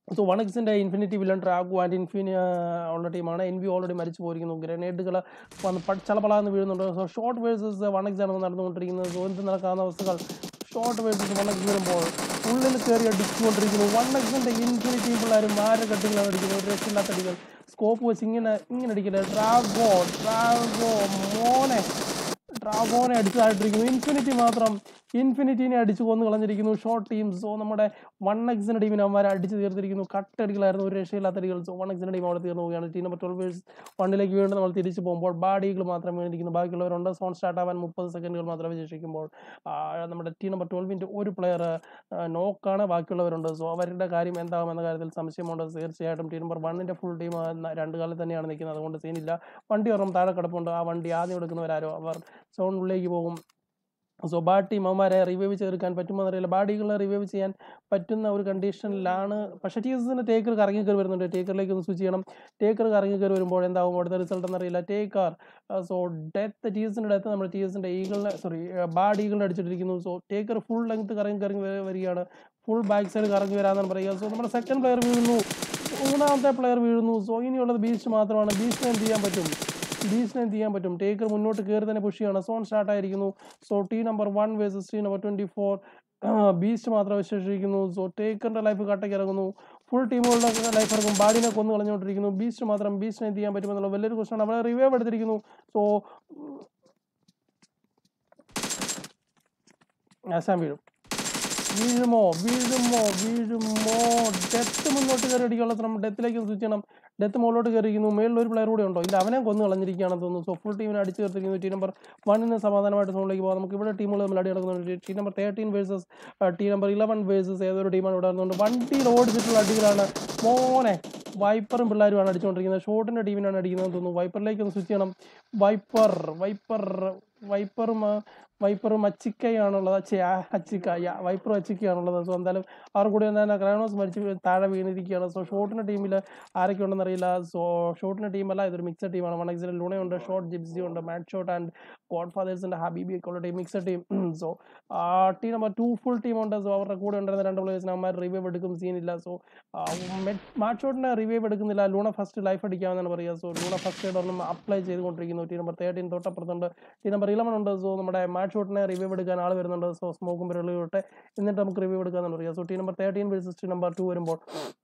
സോ വൺ എക്സിൻ്റെ ഇൻഫിനിറ്റി വില്ലൻ ട്രാഗു ആൻഡ് ഇൻഫിനി ഉള്ള ടീമാണ് എൻ ബി ഓൾറെഡി മരിച്ചു പോയിരിക്കുന്നു ഗ്രനേഡുകൾ വന്ന് ചളപളാന്ന് വീഴുന്നുണ്ട് so Shot versus one X ആണ് നടന്നുകൊണ്ടിരിക്കുന്നത് സോ എന്ത് നടക്കാവുന്ന അവസ്ഥകൾ ഷോർട്ട് വേഴ്സസ് വൺ എക്സ് വരുമ്പോൾ ഉള്ളിൽ കയറി അടിച്ചുകൊണ്ടിരിക്കുന്നു വൺ എക്സിൻ്റെ ഇൻഫിനിറ്റി പിള്ളേരും ആരെ കട്ടികളാണ് അടിക്കുന്നത് ഒരു രക്ഷയില്ലാത്ത അടികൾ സ്കോപ്പ് വെച്ച് ഇങ്ങനെ ഇങ്ങനെ അടിക്കില്ല ഡ്രാഗോ ഡ്രാഗോ മോനെ ഡ്രാഗോനെ അടിച്ചതായിട്ടിരിക്കുന്നു ഇൻഫിനിറ്റി മാത്രം ഇൻഫിനിറ്റിനെ അടിച്ചു കൊന്നു കളഞ്ഞിരിക്കുന്നു ഷോർട്ട് ടീം സോ നമ്മുടെ വൺ എക്സിൻ്റെ ടീമിനെ അവന്മാരെ അടിച്ച് തീർത്തിരിക്കുന്നു കട്ടടികളായിരുന്നു ഒരു രക്ഷയില്ലാത്ത അടികൾ സോ വൺ എക്സിൻ്റെ ടീം അവിടെ തീർന്നു പോവുകയാണ് ടീം നമ്പർ ട്വൽവ് വേഴ്സ് വണ്ണിലേക്ക് വീണ്ടും നമ്മൾ തിരിച്ചു പോകുമ്പോൾ ബാഡികൾ മാത്രം വീണിരിക്കുന്നു ബാക്കിയുള്ളവരുണ്ട് സോൺ സ്റ്റാർട്ട് ആവാൻ മുപ്പത് സെക്കൻഡുകൾ മാത്രമേ ശേഷിക്കുമ്പോൾ ആ, നമ്മുടെ ടീം നമ്പർ ട്വൽവിൻ്റെ ഒരു പ്ലെയർ നോക്കാണ് ബാക്കിയുള്ളവരുണ്ട് സോ അവരുടെ കാര്യം എന്താകുമെന്ന കാര്യത്തിൽ സംശയമുണ്ട് തീർച്ചയായിട്ടും ടീം നമ്പർ വണ്ണിൻ്റെ ഫുൾ ടീം രണ്ട് കാലം തന്നെയാണ് നിൽക്കുന്നത് അതുകൊണ്ട് സീനില്ല വണ്ടി ഒരെണ്ണം താഴെ കിടപ്പുണ്ട് ആ വണ്ടി ആദ്യം എടുക്കുന്നവരാരോ അവർ സോണിലേക്ക് പോകും സോ ബാഡ് ടീം അവന്മാരെ റിവൈവ് ചെയ്തെടുക്കാൻ പറ്റുമോ എന്നറിയില്ല ബാഡികളെ റിവൈവ് ചെയ്യാൻ പറ്റുന്ന ഒരു കണ്ടീഷനിലാണ് പക്ഷേ ടീച്ചേഴ്സിന് ടേക്കർ കറങ്ങി കയറി വരുന്നുണ്ട് ടേക്കറിലേക്ക് ഒന്ന് സ്വിച്ച് ചെയ്യണം ടേക്കർ കറങ്ങി കയറി വരുമ്പോൾ എന്താവും അടുത്ത റിസൾട്ട് എന്നറിയില്ല ടേക്കർ സോ ഡെത്ത് ടീച്ചേഴ്സിൻ്റെ ഡെത്ത് നമ്മുടെ ടീച്ചേഴ്സിൻ്റെ ഈഗിളിനെ സോറി ബാഡ് ഈഗിളിനെ അടിച്ചിട്ടിരിക്കുന്നു സോ ടേക്കർ ഫുൾ ലെങ്ത് കറങ്ങി കറങ്ങി വ- വരികയാണ് ഫുൾ ബാക്ക് സൈഡ് കറങ്ങി വരാമെന്നാണ് പറയുക സോ നമ്മുടെ സെക്കൻഡ് പ്ലെയർ വീഴുന്നു മൂന്നാമത്തെ പ്ലെയർ വീഴുന്നു സോ ഇനിയുള്ളത് ബീസ്റ്റ് മാത്രമാണ് ബീസ്റ്റിന് എന്ത് ചെയ്യാൻ പറ്റും ബീസ്റ്റിന് എന്ത് ചെയ്യാൻ പറ്റും ടേക്കർ മുന്നോട്ട് കയറി തന്നെ പുഷ് ചെയ്യണം സോൺ സ്റ്റാർട്ട് ആയിരിക്കുന്നു so team number one versus team number twenty four Beast മാത്രം വിശേഷിക്കുന്നു സോ ടേക്കറിൻ്റെ ലൈഫ് കട്ടയ്ക്ക് ഇറങ്ങുന്നു ഫുൾ ടീമുകളുടെ ലൈഫ് ഇറങ്ങും ബാഡിനെ കൊന്നു കളഞ്ഞുകൊണ്ടിരിക്കുന്നു ബീസ്റ്റ് മാത്രം ബീസ്റ്റിനെ എന്ത് ചെയ്യാൻ പറ്റുമെന്നുള്ള വലിയൊരു ക്വസ്റ്റൻ അവിടെ റിവൈവ് എടുത്തിരിക്കുന്നു സോ ആസാം വീഴും വീഴുമോ വീഴുമോ വീഴുമോ ഡെത്ത് മുന്നോട്ട് കയറി അടിക്കാനുള്ള ശ്രമം ഡെത്തിലേക്ക് സ്വിച്ച് ചെയ്യണം ഡെത്ത് മുകളിലോട്ട് കയറിയിരിക്കുന്നു മേളിൽ ഒരു പ്ലെയർ കൂടെ ഉണ്ടോ ഇല്ല അവനെ കൊന്നു കളഞ്ഞിരിക്കുകയാണെന്ന് തോന്നുന്നു സോ ഫുൾ ടീമിനെ അടിച്ചു ചേർത്തിരിക്കുന്നു ടീം നമ്പർ വണ്ണിന് സമാധാനമായിട്ട് സോണിലേക്ക് പോകാം നമുക്ക് ഇവിടെ ടീമുകൾ തമ്മിൽ അടി നടക്കുന്നുണ്ട് team number thirteen versus team number eleven versus ഏതൊരു ടീമാണ് ഇവിടെ നടന്നുകൊണ്ട് വണ്ടിയിൽ ഓടിച്ചിട്ടുള്ള അടികളാണ് മോനെ വൈപ്പറും പിള്ളേരുമാണ് അടിച്ചുകൊണ്ടിരിക്കുന്നത് ഷോട്ടിൻ്റെ ടീമിനാണ് അടിക്കുന്നത് തോന്നുന്നു വൈപ്പറിലേക്ക് ഒന്ന് സ്വിച്ച് ചെയ്യണം വൈപ്പർ വൈപ്പർ വൈപ്പറും ആ, വൈപ്പറും അച്ചിക്കയാണുള്ളത് അച്ചി അച്ചിക്ക യാ വൈപ്പറും അച്ചിക്കയാണുള്ളത് സോ എന്തായാലും അവർ കൂടി തന്നെ ക്രൈനോസ് മരിച്ച് വീ- താഴെ വീണിരിക്കുകയാണ് സോ ഷോട്ടിൻ്റെ ടീമിൽ ആരൊക്കെ ഉണ്ടെന്ന് അറിയില്ല സോ ഷോട്ടിൻ്റെ ടീമല്ല ഇതൊരു മിക്സഡ് ടീമാണ് വൺ എക്സിൽ ലൂണയുണ്ട് ഷോട്ട് ജിപ്സി ഉണ്ട് മാറ്റ് ഷോട്ട് ആൻഡ് ഗോഡ് ഫാദേഴ്സിൻ്റെ ഹബീബി ഒക്കെ ഉള്ള team mixed team so team number two full team ഉണ്ട് സോ അവരുടെ കൂടെ ഉണ്ടായിരുന്ന രണ്ട് പ്ലേയേഴ്സിന് അവന്മാർ റിവൈവ് എടുക്കും സീനില്ല സോ മാറ്റ് ഷോട്ടിനെ റിവൈവ് എടുക്കുന്നില്ല ലൂണ ഫസ്റ്റ് ലൈഫ് അടിക്കാമെന്നാണ് പറയുക സോ ലൂണ ഫസ്റ്റ് എയ്ഡ് ഒരെണ്ണം അപ്ലൈ ചെയ്തുകൊണ്ടിരിക്കുന്നു ടീം നമ്പർ തേർട്ടീൻ തൊട്ടപ്പുറത്തുണ്ട് ടീം നമ്പർ ഇലവൻ ഉണ്ട് സോ നമ്മുടെ മാറ്റ് ഷോട്ടിനെ റിവൈവ് എടുക്കാൻ ആൾ വരുന്നുണ്ട് സോ സ്മോക്കും വിരലുകൊട്ടെ എന്നിട്ട് നമുക്ക് റിവൈവ് എടുക്കാമെന്നാണ് പറയുക so team number thirteen versus team number two വരുമ്പോൾ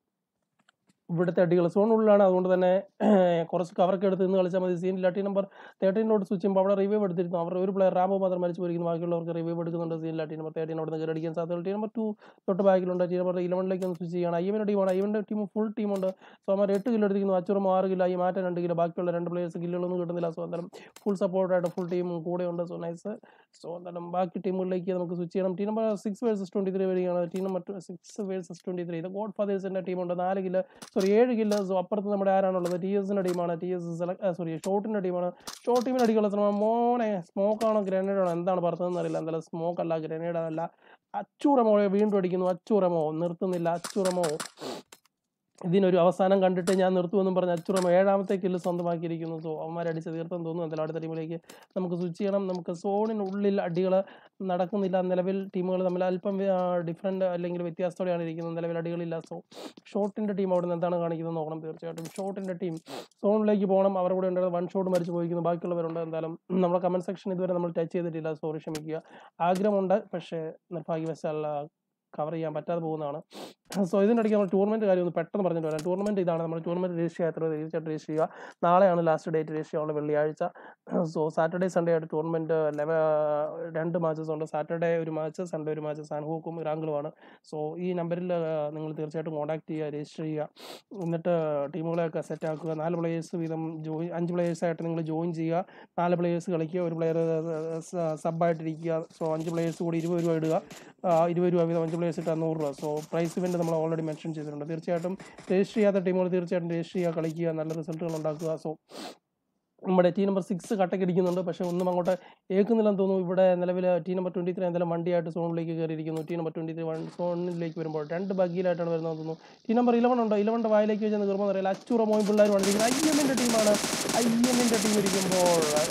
ഇവിടുത്തെ അടികൾ സോണുള്ളിലാണ് അതുകൊണ്ട് തന്നെ കുറച്ച് കവറൊക്കെ എടുത്ത് നിന്ന് കളിച്ചാൽ മതി സീനില്ല ടീം നമ്പർ തേർട്ടീനോട് സ്വിച്ച് ചെയ്യുമ്പോൾ അവിടെ റിവൈവ് എടുത്തിരുന്നു അവർ ഒരു പ്ലെയർ റാബോ മാത്രം മരിച്ചു പോയിരിക്കുന്നു ബാക്കിയുള്ളവർക്ക് റിവൈവ് എടുക്കുന്നുണ്ട് സീനില്ല ടീം നമ്പർ തേർട്ടീൻ അവിടെ നിന്ന് കയറി അടിക്കാൻ സാധ്യതയുണ്ട് ടീം നമ്പർ ടു തൊട്ട് ബാക്കിലുണ്ട് ടീം നമ്പർ ഇലവനിലേക്ക് ഒന്ന് സ്വിച്ച് ചെയ്യണം ഐവൻ്റെ ടീമാണ് ഐവൻ്റെ ടീം ഫുൾ ടീമുണ്ട് സോ അവർ എട്ട് കിലോ എടുത്തിരിക്കുന്നു അച്ചുറം ആറ് കിലോ ഈ മാറ്റം രണ്ട് കിലോ ബാക്കിയുള്ള രണ്ട് പ്ലേയേഴ്സ് കില്ലുകളൊന്നും കിട്ടുന്നില്ല സോ എന്തായാലും ഫുൾ സപ്പോർട്ടായിട്ട് ഫുൾ ടീം കൂടെ ഉണ്ട് സോ നൈസ് സോ എന്തായാലും ബാക്കി ടീമുകളിലേക്ക് നമുക്ക് സ്വിച്ച് ചെയ്യണം team number six versus twenty three വരികയാണ് team number six versus twenty three ഇത് ഗോഡ് ഫാദേഴ്സിൻ്റെ ടീമുണ്ട് നാല് കിലോ സോറി ഏഴ് കിലോ സോ അപ്പുറത്ത് നമ്മുടെ ആരാണുള്ളത് ടി എസിൻ്റെ ടീമാണ് ടി എസ് സെലക്ട് സോറി ഷോട്ടിൻ്റെ ടീമാണ് ഷോട്ട് ടീമിന് അടിക്കാനുള്ള ശ്രമം മോനെ സ്മോക്കാണോ ഗ്രനേഡ് ആണോ എന്താണ് പറഞ്ഞതെന്ന് അറിയില്ല എന്തായാലും സ്മോക്ക് അല്ല ഗ്രനേഡ് അല്ല അച്ചൂറമോ വീണ്ടും അടിക്കുന്നു അച്ചൂറമോ നിർത്തുന്നില്ല അച്ചൂറമോ ഇതിനൊരു അവസാനം കണ്ടിട്ട് ഞാൻ നിർത്തുമെന്നും പറഞ്ഞ് അച്ചുറം ഏഴാമത്തെ കില്ല് സ്വന്തമാക്കിയിരിക്കുന്നു സോ അവന്മാരെ അടിച്ച് തീർത്തെന്ന് തോന്നുന്നു എന്തായാലും അടുത്ത ടീമിലേക്ക് നമുക്ക് സ്വിച്ച് ചെയ്യണം നമുക്ക് സോണിനുള്ളിൽ അടികൾ നടക്കുന്നില്ല നിലവിൽ ടീമുകൾ തമ്മിൽ അല്പം ഡിഫറെൻ്റ് അല്ലെങ്കിൽ വ്യത്യാസത്തോടെയാണ് ഇരിക്കുന്നത് നിലവിൽ അടികളില്ല സോ ഷോട്ടിൻ്റെ ടീം അവിടെ നിന്ന് എന്താണ് കാണിക്കുന്നത് നോക്കണം തീർച്ചയായിട്ടും ഷോട്ടിൻ്റെ ടീം സോണിലേക്ക് പോകണം അവർ കൂടെ ഉണ്ടായിരുന്ന വൺ ഷോട്ട് മരിച്ചു പോയിരിക്കുന്നു ബാക്കിയുള്ളവരുണ്ട് എന്തായാലും നമ്മുടെ കമൻറ്റ് സെക്ഷൻ ഇതുവരെ നമ്മൾ ടച്ച് ചെയ്തിട്ടില്ല സോറി ക്ഷമിക്കുക ആഗ്രഹമുണ്ട് പക്ഷേ നിർഭാഗ്യവശാൽ കവർ ചെയ്യാൻ പറ്റാതെ പോകുന്നതാണ് സോ ഇതിനിടയ്ക്ക് നമ്മൾ ടൂർണമെൻറ്റ് കാര്യം ഒന്ന് പെട്ടെന്ന് പറഞ്ഞിട്ട് വരാം ടൂർണമെൻറ്റ് ഇതാണ് നമ്മൾ ടൂർണമെൻറ്റ് രജിസ്റ്റർ ചെയ്യാത്തത് തീർച്ചയായിട്ടും രജിസ്റ്റർ ചെയ്യുക നാളെയാണ് ലാസ്റ്റ് ഡേറ്റ് രജിസ്റ്റർ ചെയ്യാനുള്ള വെള്ളിയാഴ്ച സോ സാറ്റർഡേ സൺഡേ ആയിട്ട് ടൂർണമെൻറ്റ് ലെവ രണ്ട് മാച്ചസ് ഉണ്ട് സാറ്റർഡേ ഒരു മാച്ച് സൺഡേ ഒരു മാച്ച് സാൻഹൂക്കും ഇറാങ്കിളുമാണ് സോ ഈ നമ്പറിൽ നിങ്ങൾ തീർച്ചയായിട്ടും കോൺടാക്ട് ചെയ്യുക രജിസ്റ്റർ ചെയ്യുക എന്നിട്ട് ടീമുകളെയൊക്കെ സെറ്റ് ആക്കുക നാല് പ്ലേയേഴ്സ് വീതം ജോയിൻ അഞ്ച് പ്ലേയേഴ്സായിട്ട് നിങ്ങൾ ജോയിൻ ചെയ്യുക നാല് പ്ലേയേഴ്സ് കളിക്കുക ഒരു പ്ലെയർ സബായിട്ടിരിക്കുക സോ അഞ്ച് പ്ലേയേഴ്സ് കൂടി ഇരുപത് രൂപ ഇടുക ആ, ഇരുപത് രൂപ വീതം അഞ്ച് പ്ലേയേഴ്സ് ഇട്ടാൽ നൂറ് രൂപ സോ പ്രൈസ് ഇവൻറ്റ് നമ്മൾ ഓൾറെഡി മെൻഷൻ ചെയ്തിട്ടുണ്ട് തീർച്ചയായിട്ടും രജിസ്റ്റർ ചെയ്യാത്ത ടീമുകൾ തീർച്ചയായിട്ടും രജിസ്റ്റർ ചെയ്യുക കളിക്കുക നല്ല റിസൾട്ടുകൾ ഉണ്ടാക്കുക സോ നമ്മുടെ ടീം നമ്പർ സിക്സ് കട്ടക്കടിക്കുന്നുണ്ട് പക്ഷേ ഒന്നും അങ്ങോട്ട് ഏക്കുന്നില്ലെന്ന് തോന്നുന്നു ഇവിടെ നിലവിൽ ടീം നമ്പർ ട്വൻറ്റി ത്രീ എന്തായാലും വണ്ടിയായിട്ട് സോണിലേക്ക് കയറിയിരിക്കുന്നു team number twenty three one സോണിലേക്ക് വരുമ്പോൾ രണ്ട് ബഗ്ഗിയിലായിട്ടാണ് വരുന്നത് തോന്നുന്നു ടീം നമ്പർ ഇലവൻ ഉണ്ട് ഇലവൻ്റെ വായിലേക്ക് വെച്ച് കയറുമ്പോൾ അറിയില്ല അച്ചൂറ മോയും പിള്ളേരും വന്നിരിക്കുന്നത് ഐ എമ്മിൻ്റെ ടീമാണ് ഐ എമ്മിൻ്റെ ടീം ഇരിക്കുമ്പോൾ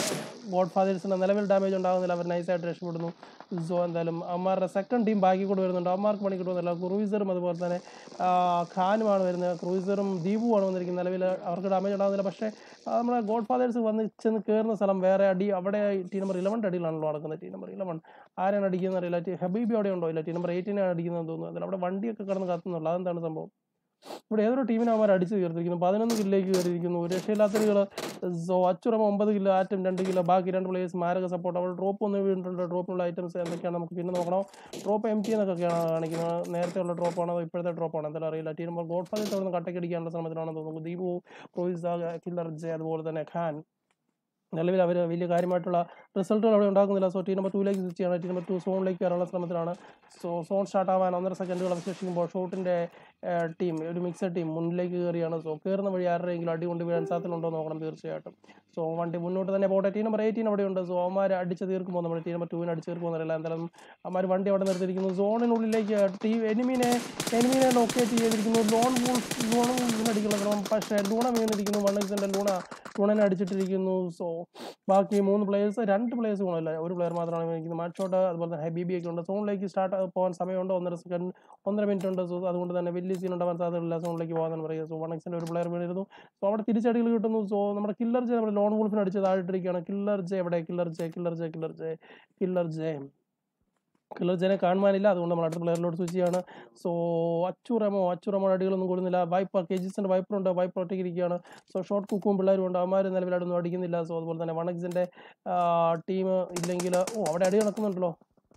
ഗോഡ് ഫാദേഴ്സിന് നിലവിൽ ഡാമേജ് ഉണ്ടാകുന്നില്ല അവർ നൈസായിട്ട് രക്ഷപ്പെടുന്നു സോ എന്തായാലും അവന്മാരുടെ സെക്കൻഡ് ടീം ബാക്കി കൂടെ വരുന്നുണ്ട് അവന്മാർക്ക് പണി കിട്ടുന്നില്ല ക്രൂയിസറും അതുപോലെ തന്നെ ആ, ഖാനുമാണ് വരുന്നത് ക്രൂയിസറും ദീപുമാണ് വന്നിരിക്കുന്നത് നിലവിൽ അവർക്ക് ഡാമേജ് ഉണ്ടാകുന്നില്ല പക്ഷേ ആ, നമ്മുടെ ഗോഡ് ഫാദേഴ്സ് വന്ന് ചെന്ന് കയറുന്ന സ്ഥലം വേറെ അടി അവിടെ ടീം നമ്പർ ഇലവൻ്റെ അടിയിലാണല്ലോ നടക്കുന്നത് ടീം നമ്പർ ഇലവൻ ആരാണ് അടിക്കുന്നത് അറിയില്ല ടി- ഹബീബി അവിടെ ഉണ്ടോ ഇല്ല ടീം നമ്പർ എയ്റ്റീനാണ് അടിക്കുന്നതെന്ന് തോന്നുന്നു അതിൽ അവിടെ വണ്ടിയൊക്കെ കിടന്ന് കത്തുന്നുള്ളൂ അതെന്താണ് സംഭവം ഇവിടെ ഏതൊരു ടീമിനെ അവന്മാർ അടിച്ച് തീർത്തിരിക്കുന്നു പതിനൊന്ന് കില്ലേക്ക് കയറിയിരിക്കുന്നു ഒരു രക്ഷയില്ലാത്തവരുകൾ സോ അച്ചുറമ ഒമ്പത് കിലോ ആറ്റം രണ്ട് കിലോ ബാക്കി രണ്ട് പ്ലേയേഴ്സ് മാരക സപ്പോർട്ട് അവിടെ ഡ്രോപ്പ് ഒന്ന് വീണിട്ടുണ്ട് ഡ്രോപ്പിനുള്ള ഐറ്റംസ് എന്തൊക്കെയാണ് നമുക്ക് പിന്നെ നോക്കണം ഡ്രോപ്പ് എം ടി എന്നൊക്കെയാണ് കാണിക്കുന്നത് നേരത്തെ ഉള്ള ഡ്രോപ്പാണോ അതോ ഇപ്പോഴത്തെ ഡ്രോപ്പാണോ എന്തായാലും അറിയില്ല ടീം നമ്പർ ഗോഡ് ഫാദർ അവിടെ നിന്ന് കട്ടക്കടിക്കാനുള്ള ശ്രമത്തിലാണെന്ന് തോന്നുന്നു ദീപു റോയിസ കില്ലർ ജെ അതുപോലെ തന്നെ ഖാൻ നിലവിൽ അവർ വലിയ കാര്യമായിട്ടുള്ള റിസൾട്ടുകൾ അവിടെ ഉണ്ടാക്കുന്നില്ല സോ ടീം നമ്പർ ടൂയിലേക്ക് സ്വിച്ച് ചെയ്യണം ടീം നമ്പർ ടു സോണിലേക്ക് വരാനുള്ള ശ്രമത്തിലാണ് സോ സോൺ സ്റ്റാർട്ട് ആവാൻ ഒന്നര സെക്കൻഡുകൾ അവശേഷിക്കുമ്പോൾ ഷോട്ടിൻ്റെ ടീം ഒരു മിക്സഡ് ടീം മുന്നിലേക്ക് കയറിയാണ് സോ കയറുന്ന വഴി ആരുടെയെങ്കിലും അടി കൊണ്ട് വീഴാൻ സാധ്യതയുണ്ടോ എന്ന് നോക്കണം തീർച്ചയായിട്ടും സോ വണ്ടി മുന്നോട്ട് തന്നെ പോട്ടെ ടീം നമ്പർ എയ്റ്റീൻ അവിടെ ഉണ്ട് സോ അവന്മാർ അടിച്ച് തീർക്കുമ്പോൾ നമ്മൾ ടീം നമ്പർ ടൂവിന് അടിച്ച് തീർക്കുമ്പോൾ അറിയില്ല എന്തായാലും അവന്മാർ വണ്ടി അവിടെ നിർത്തിയിരിക്കുന്നു സോണിനുള്ളിലേക്ക് ടീ എനിമിനെ എനിമിനെ ലൊക്കേറ്റ് ചെയ്തിരിക്കുന്നു ലോൺ വൂൾഫ് ലോൺ വൂൾഫിന് അടിക്കുന്ന ശ്രമം പക്ഷേ ലൂണ വീണിരിക്കുന്നു വൺ എക്സിൻ്റെ ലൂണ ലൂണനെ അടിച്ചിട്ടിരിക്കുന്നു സോ ബാക്കി മൂന്ന് പ്ലേയേഴ്സ് രണ്ട് പ്ലേയേഴ്സ് ഗുണമില്ല ഒരു പ്ലെയർ മാത്രമാണ് വീണിരിക്കുന്നത് മാച്ചോട്ട് അതുപോലെ തന്നെ ഹബീബി ഒക്കെ ഉണ്ട് സോണിലേക്ക് സ്റ്റാർട്ട് പോകാൻ സമയമുണ്ട് ഒന്നര സെക്കൻഡ് ഒന്നര മിനിറ്റ് ഉണ്ട് സോ അതുകൊണ്ട് തന്നെ വലിയ സീൻ ഉണ്ടാവാൻ സാധ്യതയില്ല സോണിലേക്ക് പോകാൻ പറയുക സോ വൺ എക്സിൻ്റെ ഒരു പ്ലെയർ വീണിരുന്നു സോ അവിടെ തിരിച്ചടികൾ കിട്ടുന്നു സോ നമ്മുടെ കില്ലർ ജെ നമ്മുടെ ലോൺ വൂൾഫിന് അടിച്ച് താഴെട്ടിരിക്കുകയാണ് കില്ലർ ജെ എവിടെ Killer J Killer J Killer J Killer J Killer ജെനെ കാണുവാനില്ല അതുകൊണ്ട് നമ്മൾ അടുത്ത പ്ലെയറിലോട്ട് സ്വിച്ച് ചെയ്യാണ് സോ അച്ചുറമോ അച്ചുറമോ അടികളൊന്നും കൊടുക്കുന്നില്ല വൈപ്പർ കെജിസിൻ്റെ വൈപ്പർ ഉണ്ട് വൈപ്പർ ഒറ്റയ്ക്ക് ഇരിക്കുകയാണ് സോ ഷോർട്ട് കുക്കും പിള്ളേരും ഉണ്ട് അവന്മാർ നിലവിലായിട്ടൊന്നും അടിക്കുന്നില്ല സോ അതുപോലെ തന്നെ വൺ എക്സിൻ്റെ ടീം ഇല്ലെങ്കിൽ ഓ അവിടെ അടി നടക്കുന്നുണ്ടല്ലോ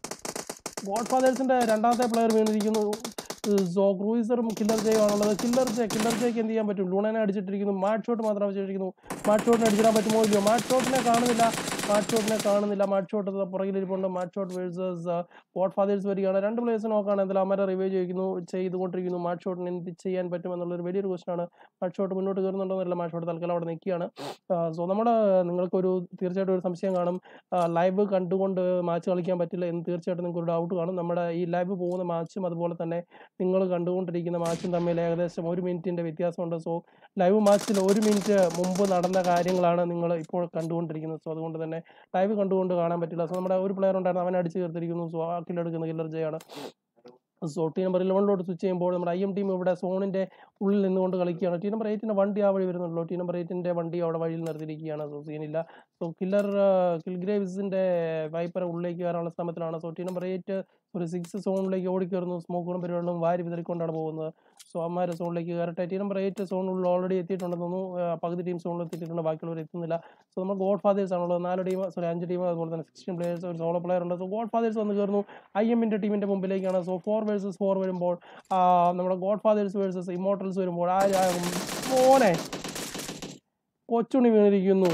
ഗോഡ് ഫാദേഴ്സിൻ്റെ രണ്ടാമത്തെ പ്ലെയർ വീണിരിക്കുന്നു സോ ക്രൂയിസറും കില്ലർ ജയും ആണുള്ളത് കില്ലർ ജെ കില്ലർ ജയ്ക്ക് എന്ത് ചെയ്യാൻ പറ്റും ലൂണനെ അടിച്ചിട്ടിരിക്കുന്നു മാറ്റ് ഷോട്ട് മാത്രം അവശേഷിക്കുന്നു മാറ്റ് ഷോട്ടിനെ അടിച്ചിടാൻ പറ്റുമോ ഇല്ലയോ മാറ്റ് ഷോട്ടിനെ കാണുന്നില്ല മാറ്റ് ഷോട്ടിനെ കാണുന്നില്ല മാറ്റ് ഷോട്ട് പുറകിലിരിപ്പുണ്ട് Matt Shot versus God Fathers വരികയാണ് രണ്ട് പ്ലേയേഴ്സ് നോക്കുകയാണ് എന്തായാലും അവരെ റിവ്യൂ ചെയ്യിക്കുന്നു ചെയ്തുകൊണ്ടിരിക്കുന്നു മാറ്റ് ഷോട്ടിന് എന്ത് ചെയ്യാൻ പറ്റും എന്നുള്ളൊരു വലിയൊരു ക്വസ്റ്റൻ ആണ് മാറ്റ് ഷോട്ട് മുന്നോട്ട് കയറുന്നുണ്ടോ എന്നല്ല മാറ്റ് ഷോട്ട് തൽക്കാലം അവിടെ നിൽക്കുകയാണ് സോ നമ്മുടെ നിങ്ങൾക്കൊരു തീർച്ചയായിട്ടും ഒരു സംശയം കാണും ലൈവ് കണ്ടുകൊണ്ട് മാച്ച് കളിക്കാൻ പറ്റില്ല എന്ന് തീർച്ചയായിട്ടും നിങ്ങൾക്ക് ഒരു ഡൗട്ട് കാണും നമ്മുടെ ഈ ലൈവ് പോകുന്ന മാച്ചും അതുപോലെ തന്നെ നിങ്ങൾ കണ്ടുകൊണ്ടിരിക്കുന്ന മാച്ചും തമ്മിൽ ഏകദേശം ഒരു മിനിറ്റിൻ്റെ വ്യത്യാസമുണ്ട് സോ ലൈവ് മാച്ചിൽ ഒരു മിനിറ്റ് മുമ്പ് നടന്ന കാര്യങ്ങളാണ് നിങ്ങൾ ഇപ്പോൾ കണ്ടുകൊണ്ടിരിക്കുന്നത് സോ അതുകൊണ്ട് തന്നെ ലൈവ് കണ്ടുകൊണ്ട് കാണാൻ പറ്റില്ല സോ നമ്മുടെ ഒരു പ്ലെയർ ഉണ്ടായിരുന്നു അവനെ അടിച്ച് ചേർത്തിരിക്കുന്നു സോ ആ കില്ലെടുക്കുന്ന കില്ലർ ജയാണ് സോ ടീം നമ്പർ ഇലവനിലോട്ട് സ്വിച്ച് ചെയ്യുമ്പോൾ നമ്മുടെ ഐ എം ടീം ഇവിടെ സോണിൻ്റെ ഉള്ളിൽ നിന്നുകൊണ്ട് കളിക്കുകയാണ് ടീം നമ്പർ എയ്റ്റിൻ്റെ വണ്ടി ആ വഴി വരുന്നുള്ളൂ ടീം നമ്പർ എയ്റ്റിൻ്റെ വണ്ടി അവിടെ വഴിയിൽ നിർത്തിയിരിക്കുകയാണ് സോ സീനില്ല സോ കില്ലർ കിൽഗ്രേവ്സിൻ്റെ വൈപ്പർ ഉള്ളിലേക്ക് കയറാനുള്ള ശ്രമത്തിലാണ് സോ ടീം നമ്പർ എയ്റ്റ് ഒരു സിക്സ് സോണിലേക്ക് ഓടിക്കയറുന്നു സ്മോക്കുകളും പരിപാടികളും വാരി വിതറിക്കൊണ്ടാണ് പോകുന്നത് സോ അമ്മാരെ സോണിലേക്ക് കയറട്ടെ ടീം നമ്പർ എയ്റ്റ് സോണിനുള്ളിൽ ഓൾറെഡി എത്തിയിട്ടുണ്ടെന്ന് തോന്നുന്നു ആ, പകുതി ടീം സോണിൽ എത്തിയിട്ടുണ്ട് ബാക്കിയുള്ളവർ എത്തുന്നില്ല സോ നമ്മൾ ഗോഡ് ഫാദേഴ്സ് ആണുള്ളത് നാല് ടീം സോറി അഞ്ച് ടീം അതുപോലെ തന്നെ സിക്സ്റ്റീൻ പ്ലേയേഴ്സ് ഒരു സോളോ പ്ലെയർ ഉണ്ട് സോ ഗോഡ് ഫാദേഴ്സ് വന്ന് കയറുന്നു ഐ എമ്മിൻ്റെ ടീമിൻ്റെ മുമ്പിലേക്കാണ് സോ ഫോർ വേഴ്സസ് ഫോർ വരുമ്പോൾ ആ, നമ്മുടെ ഗോഡ് ഫാദേഴ്സ് വേഴ്സസ് ഇമോട്ടൽസ് വരുമ്പോൾ ആരാകും മോനെ കൊച്ചുണി വീണിരിക്കുന്നു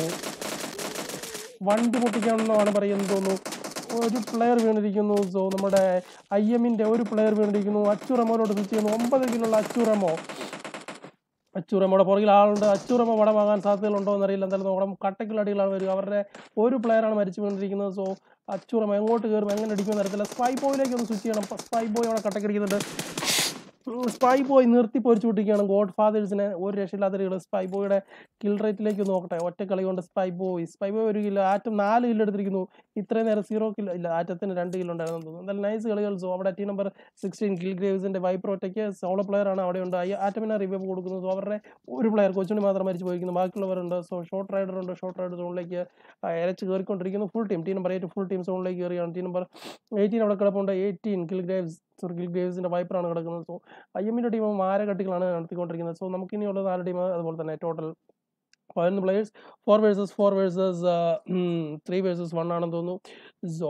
വണ്ടി പൊട്ടിക്കാണെന്നാണ് പറയുന്നത് തോന്നുന്നു ഒരു പ്ലെയർ വീണിരിക്കുന്നു സോ നമ്മുടെ ഐ എമ്മിൻ്റെ ഒരു പ്ലെയർ വീണിരിക്കുന്നു അച്ചുറമോനോട് സ്വിച്ച് ചെയ്യുന്നു ഒമ്പത് കിലുള്ള അച്ചുറമോ അച്ചുറമ്മയുടെ പുറകിൽ ആളുണ്ട് അച്ചുറമ്മ വടമാകാൻ സാധ്യതകളുണ്ടോ എന്നറിയില്ല എന്തായാലും നോക്കണം കട്ടക്കുള്ള അടികളാണ് വരിക അവരുടെ ഒരു പ്ലെയറാണ് മരിച്ചു വീണിരിക്കുന്നത് സോ അച്ചുറമ്മ എങ്ങോട്ട് കയറും എങ്ങനെ അടിക്കുമെന്ന് അറിയത്തില്ല സ്പൈ ബോയിലേക്ക് ഒന്ന് സ്വിച്ച് ചെയ്യണം സ്പൈ ബോയ് അവിടെ കട്ടക്കടിക്കുന്നുണ്ട് സ്പൈ ബോയ് നിർത്തി പൊരിച്ചു വിട്ടിരിക്കുകയാണ് ഗോഡ് ഫാദേഴ്സിനെ ഒരു രക്ഷയില്ലാത്ത സ്പൈ ബോയുടെ കിൽ റേറ്റിലേക്ക് നോക്കട്ടെ ഒറ്റ കളി കൊണ്ട് സ്പൈ ബോയ് സ്പൈ ബോയ് ഒരു കിലോ ആറ്റം നാല് കിലോ എടുത്തിരിക്കുന്നു ഇത്രയും നേരം സീറോ കിലോ ഇല്ല ആറ്റത്തിന് രണ്ട് കിലോ ഉണ്ടായിരുന്നു തോന്നുന്നു എന്തായാലും നൈസ് കളികൾ സോ അവിടെ ടീം നമ്പർ സിക്സ്റ്റീൻ കിൽ ഗ്രേവ്സിന്റെ വൈപ്പർ ഒറ്റയ്ക്ക് സോളോ പ്ലെയർ ആണ് അവിടെ ഉണ്ട് ആറ്റമിനെ റിവ്യൂ കൊടുക്കുന്നു സോ അവരുടെ ഒരു പ്ലെയർ കൊച്ചുണി മാത്രം മരിച്ചു പോയിരിക്കുന്നു ബാക്കിയുള്ളവരുണ്ട് സോ ഷോർട്ട് റൈഡർ ഉണ്ട് ഷോർട്ട് റൈഡർ സോണിലേക്ക് ഇരച്ച് കയറിക്കൊണ്ടിരിക്കുന്നു full team team number eight full team സോണിലേക്ക് കയറിയാണ് ടീം നമ്പർ എയ്റ്റീൻ അവിടെ കിടപ്പുണ്ട് eighteen Kill Graves sorry Kill ഗ്രേവ്സിന്റെ വൈപ്പറാണ് കിടക്കുന്നത് സോ ഐ എമ്മിൻ്റെ ടീം മാരകട്ടികളാണ് നടത്തിക്കൊണ്ടിരിക്കുന്നത് സോ നമുക്കിനിയുള്ള നാല് ടീം അതുപോലെ തന്നെ ടോട്ടൽ പതിനൊന്ന് players four versus four versus three versus one ആണെന്ന് തോന്നുന്നു സോ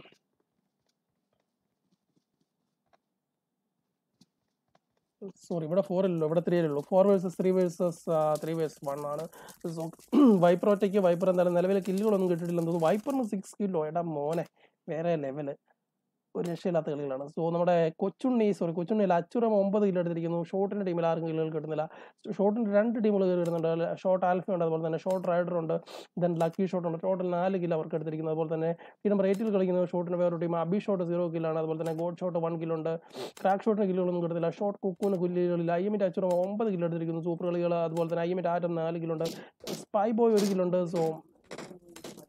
സോറി ഇവിടെ ഫോർ അല്ലല്ലോ ഇവിടെ ത്രീ അല്ലല്ലോ four versus three versus three versus one ആണ് സോ വൈപ്പർ ഒറ്റയ്ക്ക് വൈപ്പർ എന്തായാലും നിലവിലെ കില്ലുകളൊന്നും കിട്ടിയിട്ടില്ലെന്ന് തോന്നുന്നു വൈപ്പറിന് സിക്സ് കില്ലോ എടാ മോനെ വേറെ ലെവല് ഒരു രക്ഷയില്ലാത്ത കളികളാണ് സോ നമ്മുടെ കൊച്ചുണ്ണി സോറി കൊച്ചുണ്ണിയിൽ അച്ചുറം ഒമ്പത് കിലോ എടുത്തിരിക്കുന്നു ഷോട്ടിൻ്റെ ടീമിൽ ആർക്കും കില്ലുകൾ കിട്ടുന്നില്ല ഷോട്ടിൻ്റെ രണ്ട് ടീമുകൾ കയറി വരുന്നുണ്ട് ഷോട്ട് ആൽഫ ഉണ്ട് അതുപോലെ തന്നെ ഷോട്ട് റൈഡർ ഉണ്ട് ദെൻ ലക്കി ഷോട്ട് ഉണ്ട് ടോട്ടൽ നാല് കിലോ അവർക്ക് എടുത്തിരിക്കുന്നത് അതുപോലെ തന്നെ ഈ നമ്പർ എയ്റ്റിൽ കളിക്കുന്ന ഷോട്ടിന് വേറൊരു ടീം അബി ഷോട്ട് സീറോ കില്ലാണ് അതുപോലെ തന്നെ ഗോഡ് ഷോട്ട് വൺ കിലോ ഉണ്ട് ക്രാക്ക് ഷോട്ടിന് കില്ലുകളൊന്നും കിട്ടുന്നില്ല ഷോട്ട് കുക്കൂന് കില്ലുകളില്ല ഐ എമ്മിൻ്റെ അച്ചുറം ഒമ്പത് കിലോ എടുത്തിരിക്കുന്നു സൂപ്പർ കളികൾ അതുപോലെ തന്നെ ഐ എമ്മിൻ്റെ ആറ്റം നാല് കിലോ ഉണ്ട് സ്പൈ ബോയ് ഒരു കിലോ ഉണ്ട് so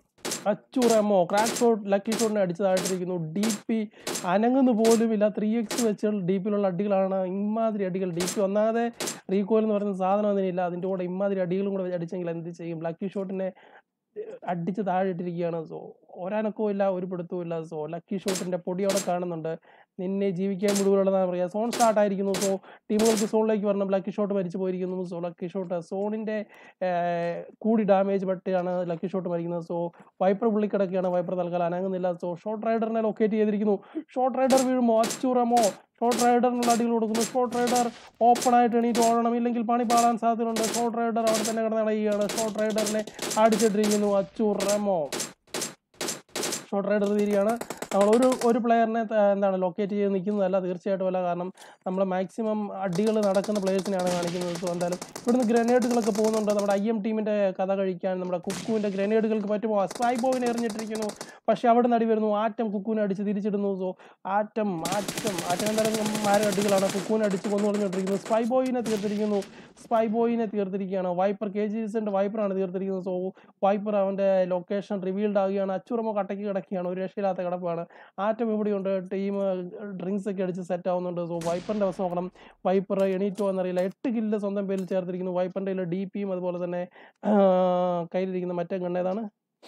Achuramo Crack Shot Lucky ഷോട്ടിനെ അടിച്ചതായിട്ടിരിക്കുന്നു ഡി പി അനങ്ങുന്നു പോലും ഇല്ല ത്രീ എക്സ് വെച്ച് ഡി പിയിലുള്ള അടികളാണ് ഇമാതിരി അടികൾ ഡി പി ഒന്നാമതെ റീകോയിൽ എന്ന് പറയുന്ന സാധനം അതിനില്ല അതിൻ്റെ കൂടെ ഇമാതിരി അടികളും കൂടെ അടിച്ചെങ്കിൽ എന്ത് ചെയ്യും ലക്കി ഷോട്ടിനെ അടിച്ച് താഴെ ഇട്ടിരിക്കുകയാണ് സോ ഒരനക്കവും ഇല്ല ഒരു പിടുത്തവും ഇല്ല സോ ലക്കി ഷോട്ടിന്റെ പൊടി അവിടെ കാണുന്നുണ്ട് നിന്നെ ജീവിക്കാൻ മുഴുവനുള്ളതാണ് പറയുക സോൺ സ്റ്റാർട്ട് ആയിരിക്കുന്നു സോ ടീമുകൾക്ക് സോണിലേക്ക് വരണം ലക്കി ഷോട്ട് മരിച്ചു പോയിരിക്കുന്നു സോ ലക്കി ഷോട്ട് സോണിന്റെ ഏർ, കൂടി ഡാമേജ് പറ്റിയാണ് ലക്കി ഷോട്ട് മരിക്കുന്നത് സോ വൈപ്പർ പുള്ളിക്കിടക്കുകയാണ് വൈപ്പർ തൽക്കാലം അനങ്ങുന്നില്ല സോ ഷോർട്ട് റൈഡറിനെ ലൊക്കേറ്റ് ചെയ്തിരിക്കുന്നു ഷോർട്ട് റൈഡർ വീഴുമോ അച്ചുറമോ ഷോർട്ട് റൈഡറിനുള്ള അടികൾ കൊടുക്കുന്നു ഷോർട്ട് റൈഡർ ഓപ്പൺ ആയിട്ട് എണീറ്റ് ഓടണം ഇല്ലെങ്കിൽ പണി പാടാൻ സാധ്യതയുണ്ട് ഷോർട്ട് റൈഡർ അവിടെ തന്നെ കിടന്ന് അടയുകയാണ് ഷോർട്ട് റൈഡറിനെ അടിച്ചിട്ടിരിക്കുന്നു അച്ചുറമോ ഷോർട്ട് റൈഡർ തീരുകയാണ് നമ്മൾ ഒരു ഒരു പ്ലെയറിനെ എന്താണ് ലൊക്കേറ്റ് ചെയ്ത് നിൽക്കുന്നതല്ല തീർച്ചയായിട്ടും അല്ല കാരണം നമ്മൾ മാക്സിമം അടികൾ നടക്കുന്ന പ്ലേയേഴ്സിനെയാണ് കാണിക്കുന്നത് സോ എന്തായാലും ഇവിടുന്ന് ഗ്രനേഡുകളൊക്കെ പോകുന്നുണ്ട് നമ്മുടെ ഐ എം ടീമിൻ്റെ കഥ കഴിക്കാൻ നമ്മുടെ കുക്കുവിൻ്റെ ഗ്രനേഡുകൾക്ക് പറ്റുമോ സ്പൈ ബോയിനെ എറിഞ്ഞിട്ടിരിക്കുന്നു പക്ഷേ അവിടെ നടി വരുന്നു ആറ്റം കുക്കുവിനെ അടിച്ച് തിരിച്ചിടുന്നു സോ ആറ്റം ആറ്റം ആറ്റം എന്തായാലും മാര അടികളാണ് കുക്കുവിനെ അടിച്ച് കൊന്നു കളഞ്ഞിട്ടിരിക്കുന്നു സ്പൈ ബോയിനെ തീർത്തിരിക്കുന്നു സ്പൈ ബോയിനെ തീർത്തിരിക്കുകയാണ് വൈപ്പർ കെ ജി എസിൻ്റെ വൈപ്പറാണ് തീർത്തിരിക്കുന്നത് സോ വൈപ്പർ അവൻ്റെ ലൊക്കേഷൻ റിവീൽഡ് ആവുകയാണ് അച്ചുറമോ കട്ടയ്ക്ക് കിടക്കുകയാണ് ഒരു രക്ഷയില്ലാത്ത കിടപ്പാണ് ആറ്റം ഇവിടെയുണ്ട് ടീം ഡ്രിങ്ക്സ് ഒക്കെ അടിച്ച് സെറ്റ് ആവുന്നുണ്ട് സോ വൈപ്പറിൻ്റെ അവസ്ഥ നോക്കണം വൈപ്പർ എണീറ്റോ എന്നറിയില്ല എട്ട് കില്ല് സ്വന്തം പേരിൽ ചേർത്തിരിക്കുന്നു വൈപ്പറിൻ്റെ കയ്യിൽ ഡി പിയും അതുപോലെ തന്നെ ആ, കയ്യിലിരിക്കുന്ന മറ്റേ ഗണ്ണേതാണ്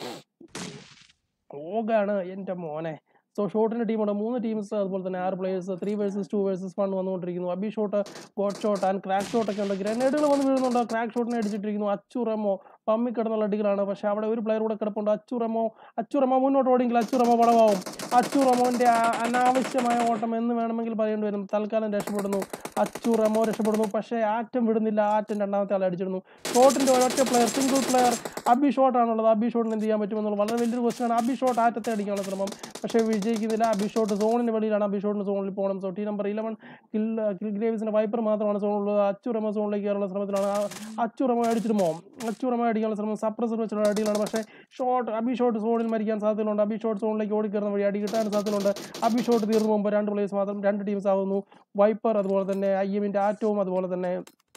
ഓഗാണ് എൻ്റെ മോനെ സോ ഷോട്ടിൻ്റെ ടീമുണ്ട് മൂന്ന് ടീംസ് അതുപോലെ തന്നെ ആറ് players three versus two versus one വന്നുകൊണ്ടിരിക്കുന്നു Abi Shot God Shot and crack shot ഒക്കെ ഉണ്ട് ഗ്രനേഡുകൾ വന്ന് വീഴുന്നുണ്ട് ക്രാക്ക് ഷോട്ടിനെ അടിച്ചിട്ടിരിക്കുന്നു അച്ചുറമോ പമ്മി കിടന്നുള്ള അടികളാണ് പക്ഷെ അവിടെ ഒരു പ്ലെയർ കൂടെ കിടപ്പുണ്ട് അച്ചുറമോ അച്ചുറമോ മുന്നോട്ട് ഓടിയെങ്കിൽ അച്ചുറമോ പടവാവും അച്ചുറമോന്റെ ആ അനാവശ്യമായ ഓട്ടം എന്ന് വേണമെങ്കിൽ പറയേണ്ടി വരും തൽക്കാലം രക്ഷപ്പെടുന്നു അച്ചുറമോ രക്ഷപ്പെടുന്നു പക്ഷേ ആറ്റം വിടുന്നില്ല ആറ്റം രണ്ടാമത്തെ ആളെ അടിച്ചിടുന്നു ഷോട്ടിന്റെ ഒരൊറ്റ പ്ലെയർ സിംഗിൾ പ്ലെയർ അബി ഷോട്ടാണുള്ളത് അബി ഷോട്ടിന് എന്ത് ചെയ്യാൻ പറ്റുമെന്നുള്ള വളരെ വലിയൊരു ക്വസ്റ്റൻ ആണ് അബി ഷോട്ട് ആറ്റത്തെ അടിക്കാനുള്ള ശ്രമം പക്ഷേ വിജയിക്കുന്നില്ല അബി ഷോട്ട് സോണിന് വെളിയിലാണ് അബി ഷോട്ടിന് സോണിൽ പോകണം so team number eleven Kill Kill ഗ്രേവിസിന്റെ വൈപ്പർ മാത്രമാണ് സോണുള്ളത് അച്ചുറമ സോണിലേക്ക് കയറാനുള്ള ശ്രമത്തിലാണ് ആ അച്ചുറമ അടിച്ചിടുമോ അച്ചുറമ അടിക്കാനുള്ള ശ്രമം സപ്രസർ വെച്ചുള്ള അടികളാണ് പക്ഷേ ഷോട്ട് അബി ഷോട്ട് സോണിൽ മരിക്കാൻ സാധ്യതയുണ്ട് അബി ഷോട്ട് സോണിലേക്ക് ഓടിക്കയറുന്ന വഴി അടി കിട്ടാൻ സാധ്യതയുണ്ട് അബി ഷോട്ട് തീർന്നു മുമ്പ് രണ്ട് പ്ലേയേഴ്സ് മാത്രം രണ്ട് ടീംസ് ആവുന്നു വൈപ്പർ അതുപോലെ തന്നെ ഐ എമ്മിന്റെ ആറ്റവും അതുപോലെ തന്നെ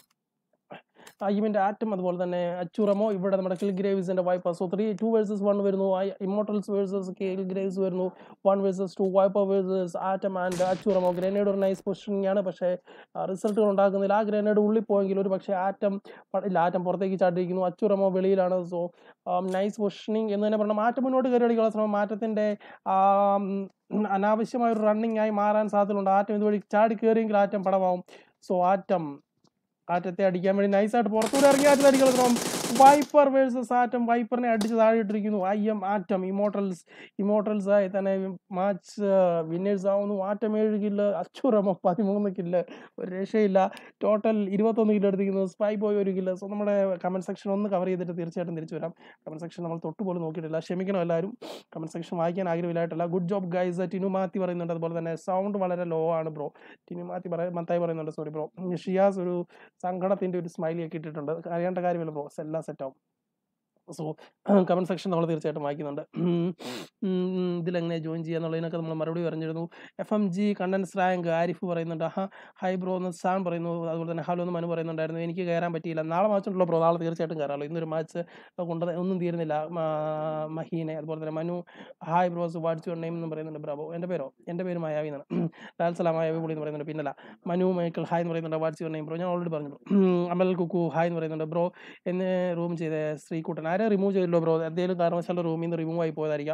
ഐമിന്റെ ആറ്റം അതുപോലെ തന്നെ അച്ചുറമോ ഇവിടെ നമ്മുടെ കിൽ ഗ്രേവ്സിന്റെ Viper so three two versus one വരുന്നു ഇമോട്ടൽസ് വേഴ്സസ് കിൽ ഗ്രേവ്സ് വരുന്നു one versus two Viper versus Atom and Achuramo grenade ഒരു നൈസ് പൊസിഷനിങ് ആണ് പക്ഷേ റിസൾട്ടുകൾ ഉണ്ടാക്കുന്നില്ല ആ ഗ്രനേഡ് ഉള്ളിൽ പോയെങ്കിൽ ഒരു പക്ഷേ ആറ്റം പ- ഇല്ല ആറ്റം പുറത്തേക്ക് ചാട്ടിയിരിക്കുന്നു അച്ചുറമോ വെളിയിലാണ് സോ നൈസ് പൊസിഷനിങ് എന്ന് തന്നെ പറഞ്ഞാൽ മാറ്റം മുന്നോട്ട് കയറി അടിക്കാനുള്ള ശ്രമം മാറ്റത്തിന്റെ ആം, അനാവശ്യമായ ഒരു റണ്ണിങ് ആയി മാറാൻ സാധ്യതയുണ്ട് ആറ്റം ഇതുവഴി ചാടി കയറിയെങ്കിൽ ആറ്റം പടമാവും സോ ആറ്റം ആറ്റത്തെ അടിക്കാൻ വേണ്ടി നൈസായിട്ട് പുറത്തൂടെ ഇറങ്ങി ആറ്റത്തെ അടിക്കണം ശ്രമം വൈപ്പർ വേഴ്സസ് ആറ്റം വൈപ്പറിനെ അടിച്ച് താഴെ ഇട്ടിരിക്കുന്നു I M Atom Immortals Immortals ആയി തന്നെ മാച്ച് വിന്നേഴ്സ് ആവുന്നു ആറ്റം ഏഴ് കില്ല് അച്ചുറമോ പതിമൂന്ന് കില്ല് ഒരു രക്ഷയില്ല ടോട്ടൽ ഇരുപത്തൊന്ന് കില്ല് എടുത്തിരിക്കുന്നു സ്പൈ ബോയ് ഒരു കില്ല് സോ നമ്മുടെ കമന്റ് സെക്ഷൻ ഒന്ന് കവർ ചെയ്തിട്ട് തീർച്ചയായിട്ടും തിരിച്ചു വരാം കമന്റ് സെക്ഷൻ നമ്മൾ തൊട്ട് പോലും നോക്കിയിട്ടില്ല ക്ഷമിക്കണം എല്ലാവരും കമന്റ് സെക്ഷൻ വായിക്കാൻ ആഗ്രഹമില്ലായിട്ടല്ല good job guys Tinu Mathi പറയുന്നുണ്ട് അതുപോലെ തന്നെ സൗണ്ട് വളരെ ലോ ആണ് ബ്രോ ടിനു മാത്തി പറയ മത്തായി പറയുന്നുണ്ട് സോറി ബ്രോ ഷിയാസ് ഒരു സങ്കടത്തിന്റെ ഒരു സ്മൈലി ഒക്കെ ഇട്ടിട്ടുണ്ട് അറിയേണ്ട കാര്യമില്ല ബ്രോ എല്ലാം സെറ്റ് ആവും സോ കമന്റ് സെക്ഷൻ നമ്മൾ തീർച്ചയായിട്ടും വായിക്കുന്നുണ്ട് ഉം, ഉം, ഇതിലെങ്ങനെ ജോയിൻ ചെയ്യാന്നുള്ളതിനൊക്കെ നമ്മൾ മറുപടി പറഞ്ഞിരുന്നു എഫ് എം ജി കണ്ടൻസ് റാങ്ക് ആരിഫ് പറയുന്നുണ്ട് ഹാ ഹൈ ബ്രോ എന്ന് സാൻ പറയുന്നു അതുപോലെ തന്നെ ഹലോ എന്ന് മനു പറയുന്നുണ്ടായിരുന്നു എനിക്ക് കയറാൻ പറ്റിയില്ല നാളെ മാച്ച് ഉണ്ടല്ലോ ബ്രോ നാളെ തീർച്ചയായിട്ടും കയറാമല്ലോ ഇന്നൊരു മാച്ച് കൊണ്ട് ഒന്നും തീരുന്നില്ല മാ- മഹീനെ അതുപോലെ തന്നെ Manu hi bros what's your name എന്ന് പറയുന്നുണ്ട് ബ്രാവോ എൻ്റെ പേരോ എൻ്റെ പേര് മായാവി എന്നാണ് ലാൽ സലാം മായാവി പുള്ളി എന്ന് പറയുന്നുണ്ട് പിന്നല്ല മനു മൈക്കിൾ ഹായ് എന്ന് പറയുന്നുണ്ട് വാട്സ് യുവർ നെയിം ബ്രോ ഞാൻ ഓൾറെഡി പറഞ്ഞു ബ്രോ അമൽ കുക്കു ഹായ് എന്ന് പറയുന്നുണ്ട് ബ്രോ എന്നെ റൂം ചെയ്ത ശ്രീകുട്ടൻ ആരെ റിമൂവ് ചെയ്തല്ലോ ബ്രോ എന്തെങ്കിലും കാരണവശാലും റൂമിൽ നിന്ന് റിമൂവ് ആയി പോയതായിരിക്കാം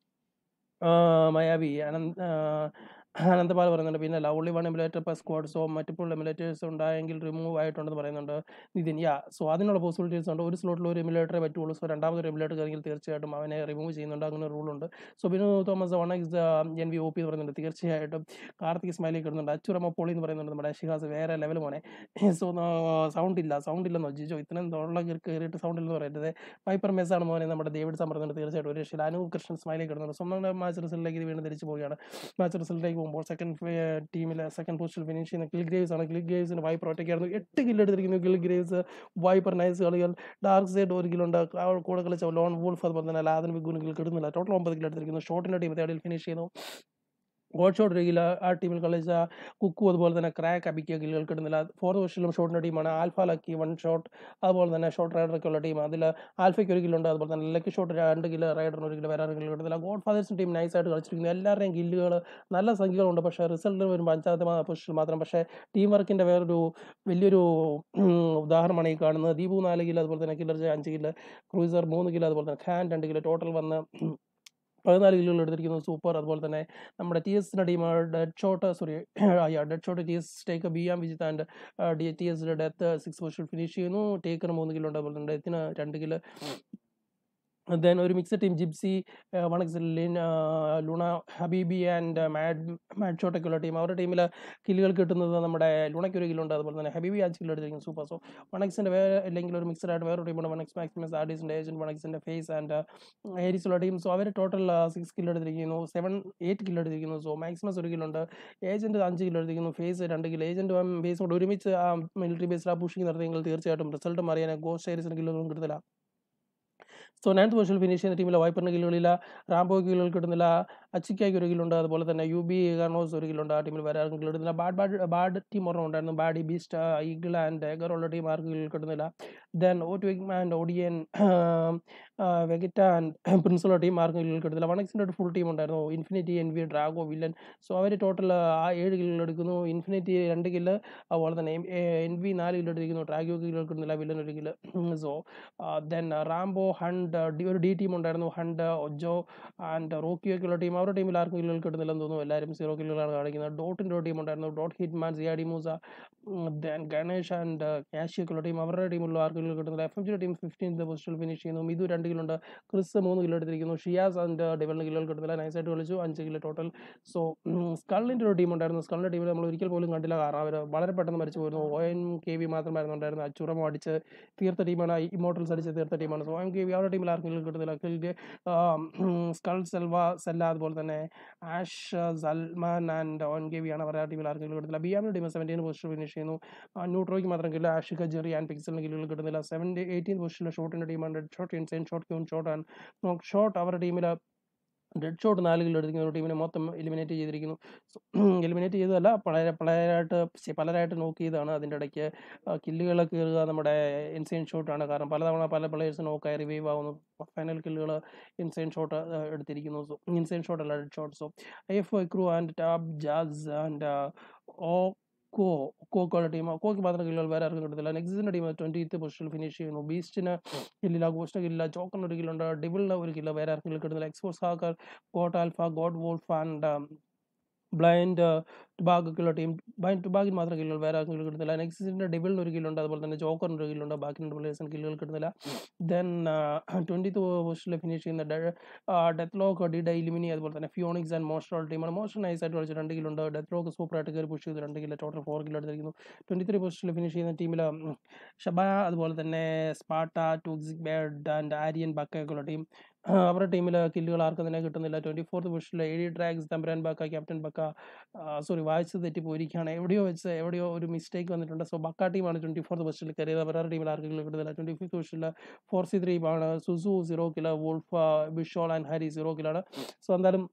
ആ, മയാവി അനന്ത് ആ, അനന്തപാൽ പറയുന്നുണ്ട് പിന്നെ lovely one emulator plus squad so multiple emulators ഉണ്ടായെങ്കിൽ റിമൂവ് ആയിട്ടുണ്ടെന്ന് പറയുന്നുണ്ട് നിതിൻ യാ സോ അതിനുള്ള പോസിബിലിറ്റീസ് ഉണ്ട് ഒരു സ്ലോട്ടിൽ ഒരു എമുലേറ്ററേ പറ്റുള്ളൂ സോ രണ്ടാമതൊരു എമുലേറ്റർ കയറിയെങ്കിൽ തീർച്ചയായിട്ടും അവനെ റിമൂവ് ചെയ്യുന്നുണ്ട് അങ്ങനെ റൂളുണ്ട് so Binu Thomas one X N V O P എന്ന് പറയുന്നുണ്ട് തീർച്ചയായിട്ടും കാർത്തിക് സ്മൈലി കിടുന്നുണ്ട് അച്ചുറമ പോളി എന്ന് പറയുന്നുണ്ട് നമ്മുടെ ഷിഹാസ് വേറെ ലെവൽ മോനെ സോ സൗണ്ട് ഇല്ല സൗണ്ട് ഇല്ലെന്നോ ജിജോ ഇത്രയും തൊള്ള കയറിയിട്ട് സൗണ്ട് ഇല്ലെന്ന് പറയരുത് വൈപ്പർ മെസ് ആണ് മോനെ നമ്മുടെ ഡേവിഡ് സമ്മർദ്ദുണ്ട് തീർച്ചയായിട്ടും ഒരു രക്ഷയില്ല അനൂപ് കൃഷ്ണൻ സ്മൈലി കിടന്നുണ്ട് സ്വന്തം മാച്ച് റിസൾട്ടിലേക്ക് ഇത് വീണ്ടും തിരിച്ചു പോവുകയാണ് മാച്ച് റിസൾട്ടിലേക്ക് പോകുമ്പോൾ സെക്കൻഡ് ടീമിലെ സെക്കൻഡ് പൊസിഷൻ ഫിനിഷ് ചെയ്യുന്ന കിൽ ഗ്രേവ്സ് ആണ് കിൽ ഗ്രേവ്സിന് വൈപ്പർ ഒറ്റയ്ക്കായിരുന്നു എട്ട് കില്ല് എടുത്തിരിക്കുന്നു കിൽ ഗ്രേവ്സ് വൈപ്പർ നൈസ് കളികൾ ഡാർക്ക് സൈഡ് ഒരു കില്ലുണ്ട് ആ കൂടെ കളിച്ച ലോൺ വൂൾഫ് അതുപോലെ തന്നെ ലാദൻ വിഗുന് കിൽ കിട്ടുന്നില്ല ടോട്ടൽ ഒമ്പത് കില്ല് എടുത്തിരിക്കുന്നു ഷോട്ടിൻ്റെ ടീം തേടിയിൽ ഫിനിഷ് ചെയ്യുന്നു ഗോഡ് ഷോട്ട് ഒരു കില്ല ആ ടീമിൽ കളിച്ച കുക്കു അതുപോലെ തന്നെ ക്രാക്ക് അബിക്ക കില്ലുകൾ കിട്ടുന്നില്ല ഫോർത്ത് പൊസിഷനിലും ഷോട്ടിൻ്റെ ടീമാണ് ആൽഫ ലക്കി വൺ ഷോട്ട് അതുപോലെ തന്നെ ഷോട്ട് റൈഡറൊക്കെ ഉള്ള ടീം അതിൽ ആൽഫയ്ക്ക് ഒരു കില്ലുണ്ട് അതുപോലെ തന്നെ ലക്കി ഷോട്ട് രണ്ട് കില്ല് റൈഡറിന് ഒരു കില്ല് വേറെ കില്ല് കിട്ടുന്നില്ല ഗോഡ് ഫാദേഴ്സിൻ്റെ ടീം നൈസായിട്ട് കളിച്ചിരിക്കുന്നു എല്ലാവരുടെയും കില്ലുകൾ നല്ല സംഖ്യകളുണ്ട് പക്ഷേ റിസൾട്ട് വരുമ്പോൾ അഞ്ചാമത്തെ പൊസിഷനിൽ മാത്രം പക്ഷേ ടീം വർക്കിൻ്റെ വേറൊരു വലിയൊരു ഉം, ഉദാഹരണമാണ് ഈ കാണുന്നത് ദീപു നാല് കില്ല് അതുപോലെ തന്നെ കില്ലർ അഞ്ച് കില്ല് ക്രൂസർ മൂന്ന് കില്ല് അതുപോലെ തന്നെ ഖാൻ രണ്ട് കില്ല് ടോട്ടൽ വന്ന് പതിനാല് കില്ലുകൾ എടുത്തിരിക്കുന്നു സൂപ്പർ അതുപോലെ തന്നെ നമ്മുടെ ടി എസിൻ്റെ team Dead Shot sorry Dead Shot T S take B aim Vijith and D T എസിൻ്റെ ഡെത്ത് സിക്സ് പൊസിഷൻ ഫിനിഷ് ചെയ്യുന്നു ടേക്കർ മൂന്ന് കിലോ ഉണ്ട് അതുപോലെ തന്നെ ഡെത്തിന് രണ്ട് കിലോ ദെൻ ഒരു മിക്സഡ് ടീം ജിപ്സി വണക്സ് ലിൻ ലുണ ഹബീബി ആൻഡ് മാഡ് മാഡ് ഷോട്ടൊക്കെ ഉള്ള ടീം അവരുടെ ടീമിൽ കില്ലുകൾ കിട്ടുന്നത് നമ്മുടെ ലുണയ്ക്ക് ഒരു കില്ലുണ്ട് അതുപോലെ തന്നെ ഹബീബി അഞ്ച് കിലോ എടുത്തിരിക്കുന്നു സൂപ്പർ സോ വണക്സിൻ്റെ വേറെ അല്ലെങ്കിൽ ഒരു മിക്സഡ് ആയിട്ട് വേറൊരു ടീമുണ്ട് വണക്സ് മാക്സിമസ് ആർഡിസിൻ്റെ ഏജൻറ്റ് വണക്സിൻ്റെ ഫേസ് ആൻഡ് ഏരീസുള്ള ടീം സോ അവർ ടോട്ടൽ സിക്സ് കിലോ എടുത്തിരിക്കുന്നു സെവൻ എയ്റ്റ് കിലോ എടുത്തിരിക്കുന്നു സോ മാക്സിമസ് ഒരു കിലോ ഉണ്ട് ഏജൻറ്റ് അഞ്ച് കിലോ എടുത്തിരിക്കുന്നു ഫേസ് രണ്ട് കിലോ ഏജൻറ്റ് ബേസ് കൊണ്ട് ഒരുമിച്ച് ആ മിലിറ്ററി ബേസിൽ ആ പുഷിങ് നടത്തിയെങ്കിൽ തീർച്ചയായിട്ടും റിസൾട്ട് അറിയാൻ ഗോസ്റ്റ് ഏരീസിന് കില്ലുകളൊന്നും കിട്ടത്തില്ല സോ നയൻത്ത് പൊസിഷനിൽ ഫിനിഷ് ചെയ്യുന്ന ടീമിലെ വൈപ്പറിന് കില്ലുകളില്ല റാംബോയ്ക്ക് കില്ലുകൾ കിട്ടുന്നില്ല അച്ചിക്കായ്ക്ക് ഒരു കില്ലുണ്ട് അതുപോലെ തന്നെ യു ബി കാർണോസ് ഒരു കില്ലുണ്ട് ആ ടീമിൽ വേറെ ആർക്കും കില്ല് കിട്ടുന്നില്ല ബാഡ് ബാഡ് ബാഡ് ടീം ഒരെണ്ണം ഉണ്ടായിരുന്നു ബാഡി ബീസ്റ്റ് ഈഗിൾ ആൻഡ് എഗർ ഉള്ള ടീം ആർക്കും കില്ല് കിട്ടുന്നില്ല ദെൻ ഓ ടു ആൻഡ് ഒഡിയൻ വെഗറ്റ ആൻഡ് പ്രിൻസുള്ള ടീം ആർക്കും കില്ല് കിട്ടുന്നില്ല വണക്സിൻ്റെ ഒരു ഫുൾ ടീം ഉണ്ടായിരുന്നു Infinity N V Drago Villain so അവർ ടോട്ടൽ ആ ഏഴ് കില്ലുകൾ എടുക്കുന്നു ഇൻഫിനിറ്റി രണ്ട് കില്ല് അതുപോലെ തന്നെ എൻ വി നാല് കില്ല് എടുത്തിരിക്കുന്നു ഡ്രാഗോ കില്ല് കിട്ടുന്നില്ല വില്ലൻ ഒരു kill so then Rambo Hunt ഡി- ഒരു ഡി ടീം ഉണ്ടായിരുന്നു ഹണ്ട് ഒജോ ആൻഡ് റോക്കിയൊക്കെ ഉള്ള ടീം അവരുടെ ടീമിൽ ആർക്കും കില്ലുകൾ കിട്ടുന്നില്ലെന്ന് തോന്നുന്നു എല്ലാവരും സീറോ കില്ലുകളാണ് കാണിക്കുന്നത് ഡോട്ടിൻ്റെ ഒരു ടീം ഉണ്ടായിരുന്നു ഡോട്ട് ഹിറ്റ്മാൻ സിയാഡി മൂസ ദെൻ ഗണേഷ് ആൻഡ് കാഷിയൊക്കെ ഉള്ള ടീം അവരുടെ ടീമിലുള്ള ആർക്കും കില്ലുകൾ കിട്ടുന്നില്ല എഫ് എം ജിയുടെ ടീം ഫിഫ്റ്റീൻത് പൊസിഷനിൽ ഫിനിഷ് ചെയ്യുന്നു മിതു രണ്ട് കില്ലുണ്ട് ക്രിസ് മൂന്ന് കിലോ എടുത്തിരിക്കുന്നു ഷിയാസ് ആൻഡ് ഡെവലിന് കില്ലുകൾ കിട്ടുന്നില്ല നൈസായിട്ട് കളിച്ചു അഞ്ച് കിലോ ടോട്ടൽ സോ സ്കള്ളിൻ്റെ ഒരു ടീം ഉണ്ടായിരുന്നു സ്കള്ളിൻ്റെ ടീമിൽ നമ്മൾ ഒരിക്കൽ പോലും കണ്ടില്ല കാരണം അവർ വളരെ പെട്ടെന്ന് മരിച്ചു പോയിരുന്നു ഒ എൻ കെ വി മാത്രമായിരുന്നു ഉണ്ടായിരുന്നത് അച്ചുറമോ അടിച്ച് തീർത്ത ടീമാണ് ഇമോട്ടൽസ് അടിച്ച് തീർത്ത ടീമാണ് സോ എം കെ വി അവരുടെ ടീമിൽ ആർക്കും കില്ലുകൾ കിട്ടുന്നില്ല കിൽക്ക് സ്കൾ സെൽവ സെല്ല അതുപോലെ തന്നെ ആഷ് സൽമാൻ ആൻഡ് ഓൻ കെ വി ആണ് അവരുടെ ടീമിൽ ആർക്കും കില്ലുകൾ കിട്ടുന്നില്ല ബി ആമിൻ്റെ ടീം സെവൻറ്റീൻ പൊസിഷൻ ഫിനിഷ് ചെയ്യുന്നു ആ, ന്യൂട്രോയ്ക്ക് മാത്രം കില്ല ആഷിക ജെറി ആൻഡ് പിക്സലിന് കില്ലുകൾ കിട്ടുന്നില്ല സെവൻറ്റി എയ്റ്റീൻ പൊസിഷനിലെ ഷോട്ടിൻ്റെ ടീമാണ് ഡെഡ് ഷോട്ട് ഇൻസൈൻ ഷോട്ട് ക്യൂൺ ഷോട്ട് ആൻഡ് നോക്ക് ഷോട്ട് അവരുടെ ടീമിൽ ഡെഡ് ഷോട്ട് നാല് കിലോ എടുത്തിരിക്കുന്ന ഒരു ടീമിനെ മൊത്തം എലിമിനേറ്റ് ചെയ്തിരിക്കുന്നു എലിമിനേറ്റ് ചെയ്തതല്ല പല പലരായിട്ട് ശ്ശെ, പലരായിട്ട് നോക്ക് ചെയ്താണ് അതിൻ്റെ ഇടയ്ക്ക് കില്ലുകൾ കയറുക നമ്മുടെ ഇൻസൈൻ ഷോട്ടാണ് കാരണം പലതവണ പല പ്ലേയേഴ്സ് നോക്കായി റിവൈവ് ആവുന്നു ഫൈനൽ കില്ലുകൾ ഇൻസൈൻ ഷോട്ട് എടുത്തിരിക്കുന്നു സോ ഇൻസൈൻ ഷോട്ട് അല്ല Dead Shot so F crew and Tab ജാസ് ആൻഡ് ഓ കോ കോക്കോയുടെ ടീം കോക്ക് മാത്രം കില്ലുകൾ വേറെ ആർക്കും കിട്ടത്തില്ല നെക്സിൻ്റെ ടീം ട്വൻറ്റീത്ത് പൊസിഷനിൽ ഫിനിഷ് ചെയ്യുന്നു ബീസ്റ്റിന് കില്ലില്ല ഗോസ്റ്റ് കില്ലില്ല ചോക്കറിന് ഒരു കില്ലുണ്ട് ഡിബിളിന് ഒരു കില്ല വേറെ ആർക്കും കിട്ടുന്നില്ല esports hacker goat alpha god wolf and blind ടുബാഗൊക്കെയുള്ള ടീം ബ്ലൈൻഡ് ടുബാഗിന് മാത്രം കില്ലുകൾ വേറെ ആർക്കും കില്ല് കിട്ടുന്നില്ല നെക്സിൻ്റെ ഡിബിളിന് ഒരു കില്ലുണ്ട് അതുപോലെ തന്നെ ജോക്കറിന് ഒരു കില്ലുണ്ട് ബാക്കി രണ്ട് പ്ലേയേഴ്സിന് കില്ലുകൾ കിട്ടുന്നില്ല ദെൻ ട്വൻറ്റീത്ത് പൊസിഷനിൽ ഫിനിഷ് ചെയ്യുന്ന ഡെത്ത് ലോക്ക് ഡി ഡൈലിമിനി അതുപോലെ തന്നെ ഫിയോണിക്സ് ആൻഡ് മോസ്റ്റർ ടീമാണ് മോസ്റ്റർ നൈസായിട്ട് കളിച്ച് രണ്ട് കില്ലുണ്ട് ഡെത്ത് ലോക്ക് സൂപ്പറായിട്ട് കയറി പുഷ് ചെയ്ത് രണ്ട് കിലോ ടോട്ടൽ ഫോർ കിലോ എടുത്തിരിക്കുന്നു ട്വൻറ്റി ത്രീ പൊസിഷനിൽ ഫിനിഷ് ചെയ്യുന്ന ടീമിൽ ഷബ അതുപോലെ തന്നെ സ്പാട്ട ടൂക്സിക് ബേഡ് ആൻഡ് ആര്യൻ ബക്കയൊക്കെയുള്ള ടീം അവരുടെ ടീമിൽ കില്ലുകൾ ആർക്കും തന്നെ കിട്ടുന്നില്ല ട്വൻറ്റി ഫോർത്ത് പൊസിഷനിൽ എ ഡി ഡ്രാഗ്സ് തമ്പരാൻ ബക്ക ക്യാപ്റ്റൻ ബക്ക സോറി വായിച്ച് തെറ്റി പോയിരിക്കുകയാണ് എവിടെയോ വെച്ച് എവിടെയോ ഒരു മിസ്റ്റേക്ക് വന്നിട്ടുണ്ട് സോ ബക്ക ടീമാണ് ട്വൻറ്റി ഫോർത്ത് പൊസിഷനിൽ കയറിയത് അവരുടെ ടീമിൽ ആർക്കും കില്ല് കിട്ടുന്നില്ല ട്വൻറ്റി ഫിഫ്ത്ത് പൊസിഷനിൽ ഫോർ സി ത്രീ ആണ് സുസു സീറോ കിലോ വോൾഫ് ബിഷോൾ ആൻഡ് ഹരി സീറോ കിലാണ് സോ എന്തായാലും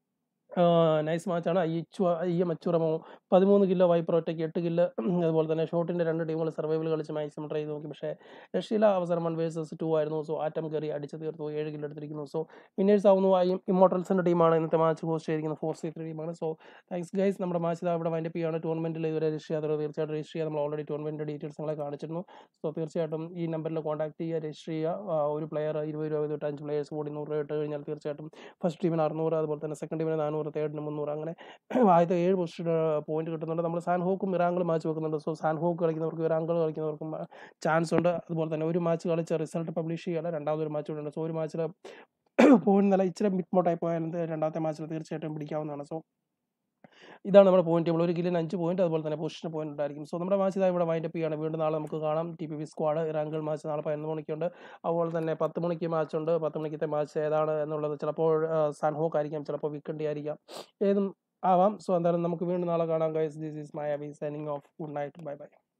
നൈസ് മാച്ചാണ് ഈ ചു ഈ മച്ചുറമോ പതിമൂന്ന് കിലോ വൈപ്പർ ഒറ്റയ്ക്ക് എട്ട് കില്ല് അതുപോലെ തന്നെ ഷോട്ടിൻ്റെ രണ്ട് ടീമുകൾ സർവൈവൽ കളിച്ച് മാക്സിമം ട്രൈ ചെയ്ത് നോക്കി പക്ഷേ രക്ഷയില്ല അവസരം വൺ വേഴ്സസ് ടു ആയിരുന്നു സോ ആറ്റം കയറി അടിച്ച് തീർത്തു ഏഴ് കിലോ എടുത്തിരിക്കുന്നു സോ വിന്നേഴ്സ് ആവുന്നു ആ ഇമ്മോട്ടൽസിൻ്റെ ടീമാണ് ഇന്നത്തെ മാച്ച് ഹോസ്റ്റ് ചെയ്തിരിക്കുന്നത് ഫോർ സി ത്രീ ടീമാണ് സോ താങ്ക്സ് ഗൈസ് നമ്മുടെ മാച്ച് ഇതാ ഇവിടെ വൈൻഡപ്പ് ചെയ്യാണ് ടൂർണമെൻറ്റിൽ ഇതുവരെ രജിസ്റ്റർ ചെയ്യാത്തവർ തീർച്ചയായിട്ടും രജിസ്റ്റർ ചെയ്യുക നമ്മൾ ഓൾറെഡി ടൂർണമെൻറ്റ് ഡീറ്റെയിൽസ് നിങ്ങളെ കാണിച്ചിരുന്നു സോ തീർച്ചയായിട്ടും ഈ നമ്പറിൽ കോൺടാക്ട് ചെയ്യുക രജിസ്റ്റർ ചെയ്യുക ആ, ഒരു പ്ലെയർ ഇരുപത് രൂപ തൊട്ട് അഞ്ച് പ്ലേയേഴ്സ് കൂടി നൂറ് രൂപ ഇട്ട് കഴിഞ്ഞാൽ തീർച്ചയായിട്ടും ഫസ്റ്റ് ടീമിന് അറുന്നൂറ് അതുപോലെ തന്നെ സെക്കൻഡ് ടീമിന് നാനൂറ് തേർഡിന് മുന്നൂറ് അങ്ങനെ ആദ്യത്തെ ഏഴ് പൊസിഷൻ പോയിന്റ് കിട്ടുന്നുണ്ട് നമ്മൾ സാൻഹോക്കും ഇറാങ്കളും മാച്ച് വെക്കുന്നുണ്ട് സോ സാൻഹോക്ക് കളിക്കുന്നവർക്കും ഇറാങ്കൾ കളിക്കുന്നവർക്കും ചാൻസ് ഉണ്ട് അതുപോലെ തന്നെ ഒരു മാച്ച് കളിച്ച് റിസൾട്ട് പബ്ലിഷ് ചെയ്യുകയല്ല രണ്ടാമതൊരു മാച്ച് കൂടെ ഉണ്ട് സോ ഒരു മാച്ചിൽ പോയിന്റ് നില ഇച്ചിരി മിറ്റ്മോട്ടായി പോയാൽ എന്ത് രണ്ടാമത്തെ മാച്ചിൽ തീർച്ചയായിട്ടും പിടിക്കാവുന്നതാണ് സോ ഇതാണ് നമ്മുടെ പോയിന്റ് ടേബിൾ ഒരു കില്ലിന് അഞ്ച് പോയിന്റ് അതുപോലെ തന്നെ പൊസിഷൻ പോയിന്റ് ഉണ്ടായിരിക്കും സോ നമ്മുടെ മാച്ച് ഇതാ ഇവിടെ വൈൻഡപ്പ് ചെയ്യാണ് വീണ്ടും നാളെ നമുക്ക് കാണാം T P V squad Erangel match നാളെ പതിനൊന്ന് മണിക്കുണ്ട് അതുപോലെ തന്നെ പത്ത് മണിക്ക് മാച്ച് ഉണ്ട് പത്ത് മണിക്കത്തെ മാച്ച് ഏതാണ് എന്നുള്ളത് ചിലപ്പോൾ സാൻഹോക്ക് ആയിരിക്കാം ചിലപ്പോൾ വിക്കണ്ടി ആയിരിക്കാം ഏതും ആവാം സോ എന്തായാലും നമുക്ക് വീണ്ടും നാളെ കാണാം guys this is my Abhi signing off good night bye by